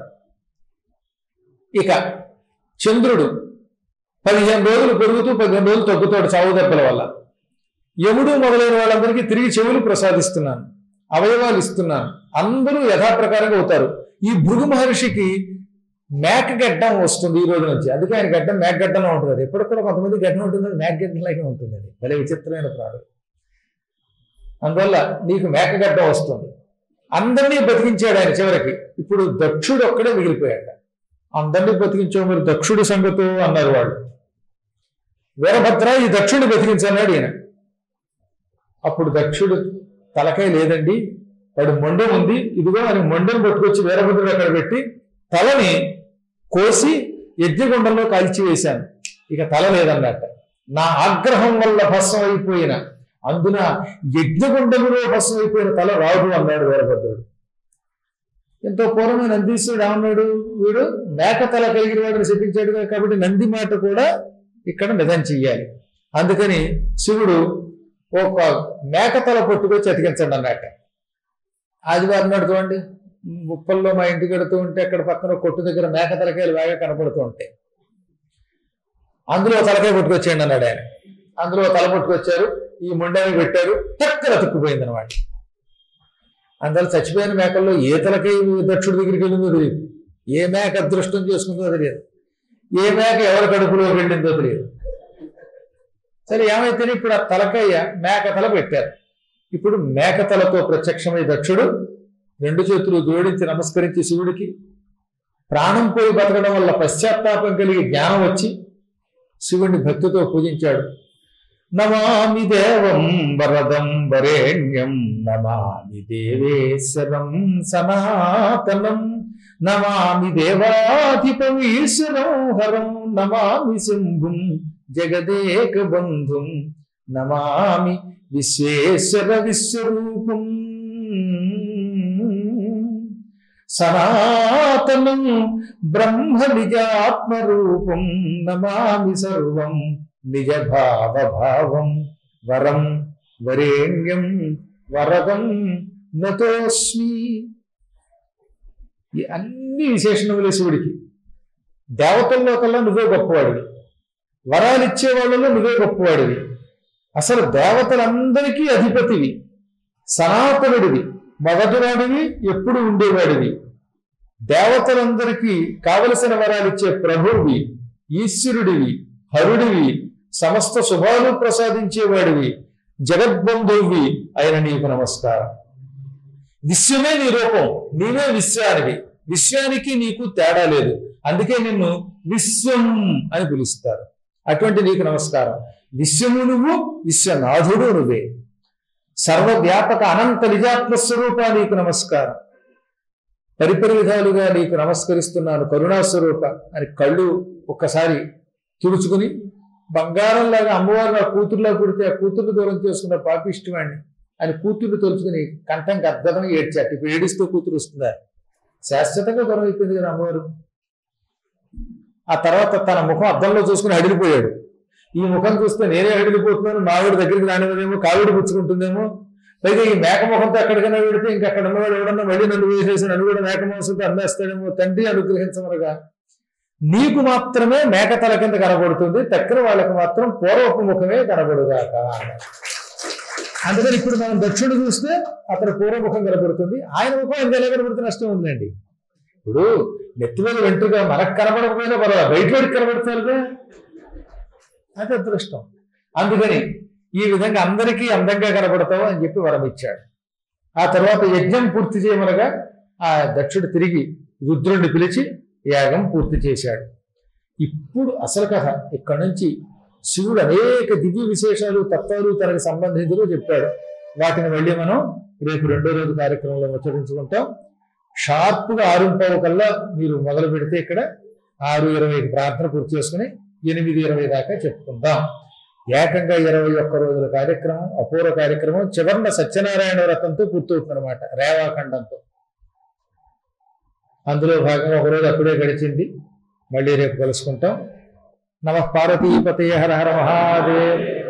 Speaker 2: ఇక చంద్రుడు పదిహేను రోజులు పెరుగుతూ పదిహేను రోజులు తగ్గుతాడు చావు దెబ్బల వల్ల యముడు మొదలైన వాళ్ళందరికీ తిరిగి చెవులు ప్రసాదిస్తున్నాను అవయవాలు ఇస్తున్నాను అందరూ యథాప్రకారంగా అవుతారు ఈ భృగు మహర్షికి మేక గడ్డం వస్తుంది ఈ రోజు నుంచి అందుకే ఆయన గడ్డం మేక గడ్డంలో ఉంటుంది అది ఎప్పుడు కూడా కొంతమంది గడ్డం ఉంటుంది మేక గడ్డంలాగే ఉంటుంది అది భలే విచిత్రమైన ప్రాణులు అందువల్ల నీకు మేక గడ్డం వస్తుంది అందరినీ బతికించాడు ఆయన చివరికి ఇప్పుడు దక్షుడు ఒక్కడే మిగిలిపోయాడు అందరినీ బతికించావు మరి దక్షుడి సంగతి అన్నారు వాళ్ళు వీరభద్ర ఈ దక్షుడిని బతికించన్నాడు ఈయన అప్పుడు దక్షుడు తలకాయ లేదండి వాడు మొండెం ఉంది ఇదిగో అని మొండెం పట్టుకొచ్చి వీరభద్రుడు అక్కడ పెట్టి తలని కోసి యజ్ఞగుండంలో కాల్చివేశాను ఇక తల లేదన్నట్ట నా ఆగ్రహం వల్ల భస్మం అయిపోయిన అందున యజ్ఞగుండములో భస్మం అయిపోయిన తల రాదు అన్నాడు వీరభద్రుడు ఎంతో పూర్వమే నందీశ్వరుడు ఏమన్నాడు వీడు మేక తల కలిగిన వాడిని శపించాడు కాబట్టి నంది మాట కూడా ఇక్కడ నిజం చెయ్యాలి అందుకని శివుడు ఒక మేక తల పట్టుకొచ్చి అతికించండి అన్నట్ట ఆదివారం నాడు చూడండి ముప్పల్లో మా ఇంటికి వెడుతూ ఉంటే అక్కడ పక్కన కొట్టు దగ్గర మేక తలకాయలు బాగా కనపడుతూ ఉంటాయి అందులో తలకాయ పట్టుకొచ్చేయండి అన్నాడు ఆయన అందులో తల పట్టుకొచ్చారు ఈ ముండని పెట్టారు టక్కన అతుక్కుపోయింది అనమాట అందువల్ల చచ్చిపోయిన మేకల్లో ఏ తలకాయ దక్షుడి దగ్గరికి వెళ్ళిందో తెలియదు ఏ మేక అదృష్టం చేసుకుందో తెలియదు ఏ మేక ఎవరి కడుపులోకి వెళ్ళిందో తెలియదు సరే ఏమైతేనే ఇప్పుడు ఆ తలకాయ మేక తల పెట్టారు ఇప్పుడు మేక తలతో ప్రత్యక్షమై దక్షుడు రెండు చేతులు జోడించి నమస్కరించి శివుడికి ప్రాణం పోయి బతకడం వల్ల పశ్చాత్తాపం కలిగి జ్ఞానం వచ్చి శివుడిని భక్తితో పూజించాడు నమామి దేవం వరదం వరేణ్యం నమామి దేవేశ్వరం సనాతనం నమామి దేవాధిపమీశ్వరం హరం నమామి శంభుం జగదేక బంధుం నమామి విశ్వేశ్వర విశ్వరూపం సనాతనం బ్రహ్మ నిజాత్మరూపం నమామి సర్వం నిజ భావ భావం వరం వరేణ్యం వరదం నతోస్మి ఈ అన్ని విశేషణములే శివుడికి దేవతల్లో కల్లా నువ్వే గొప్పవాడివి వరాలు ఇచ్చే వాళ్ళలో నువ్వే గొప్పవాడివి అసలు దేవతలందరికీ అధిపతివి సనాతనుడివి మొదటివాడివి ఎప్పుడు ఉండేవాడివి దేవతలందరికీ కావలసిన వరాలు ఇచ్చే ప్రభువువి ఈశ్వరుడివి హరుడివి సమస్త శుభాలు ప్రసాదించేవాడివి జగద్బంధువువి అయిన నీకు నమస్కారం విశ్వమే నీ రూపం నీవే విశ్వానివి విశ్వానికి నీకు తేడా లేదు అందుకే నిన్ను విశ్వం అని పిలుస్తారు అటువంటి నీకు నమస్కారం విశ్వము నువ్వు విశ్వనాథుడు నువ్వే సర్వవ్యాపక అనంత నిజాత్మ స్వరూప నీకు నమస్కారం పరిపరి విధాలుగా నీకు నమస్కరిస్తున్నాను కరుణాస్వరూప అని కళ్ళు ఒక్కసారి తుడుచుకుని బంగారంలాగా అమ్మవారు నా కూతురులా పుడితే ఆ కూతుర్ని దూరం చేసుకున్న పాపిష్టవాణ్ణి అని కూతుర్ని తలుచుకుని కంఠంకి అర్థం ఏడ్చాడు ఇప్పుడు ఏడుస్తూ కూతురు వస్తుందా శాశ్వతంగా దూరం అయిపోయింది కదా అమ్మవారు ఆ తర్వాత తన ముఖం అద్దంలో చూసుకుని అడిగిపోయాడు ఈ ముఖం చూస్తే నేనే అడిగిపోతున్నాను మావిడి దగ్గరికి రానివ్వదేమో కావిడి పుచ్చుకుంటుందేమో పైగా ఈ మేక ముఖంతో ఎక్కడికైనా వెడితే ఇంకా అక్కడ ఉన్నవాడు ఎవడన్నా మళ్ళీ నన్ను వేసేసి నన్ను కూడా మేక మాంసంతో అమ్మేస్తాడేమో తండ్రి అనుగ్రహించమనగా నీకు మాత్రమే మేక తల కింద కనబడుతుంది తక్కిన వాళ్ళకి మాత్రం పూర్వపు ముఖమే కనబడుగాక అన్నాడు. అందుకని ఇప్పుడు మనం దక్షిణ చూస్తే అక్కడ పూర్వముఖం కనబడుతుంది ఆయన ముఖం ఆయన ఎలా కనబడుతున్న నష్టం ఉందండి ఇప్పుడు నెత్తి మీద వెంట్రుగా మనకు కనబడకపోయినా పర్వాలేదు బయట వాడికి కనబడతారుగా అది అదృష్టం అందుకని ఈ విధంగా అందరికీ అందంగా కనబడతావు అని చెప్పి వరం ఇచ్చాడు ఆ తర్వాత యజ్ఞం పూర్తి చేయమనగా ఆ దక్షుడు తిరిగి రుద్రుడిని పిలిచి యాగం పూర్తి చేశాడు ఇప్పుడు అసలు కథ ఇక్కడ నుంచి శివుడు అనేక దివ్య విశేషాలు తత్వాలు తనకు సంబంధించిన చెప్పాడు వాటిని మళ్ళీ మనం రేపు రెండో రోజు కార్యక్రమంలో ముచ్చరించుకుంటాం షార్ప్గా ఆరు పావు కల్లా మీరు మొదలు పెడితే ఇక్కడ ఆరు ఇరవైకి ప్రార్థన పూర్తి చేసుకుని ఎనిమిది ఇరవై దాకా చెప్పుకుందాం ఏకంగా ఇరవై ఒక్క రోజుల కార్యక్రమం అపూర్వ కార్యక్రమం చివరిన సత్యనారాయణ వ్రతంతో పూర్తవుతుంది అనమాట రేవాఖండంతో అందులో భాగంగా ఒకరోజు అప్పుడే గడిచింది మళ్ళీ రేపు కలుసుకుంటాం నమ పార్వతీపతే హర హర మహాదేవ్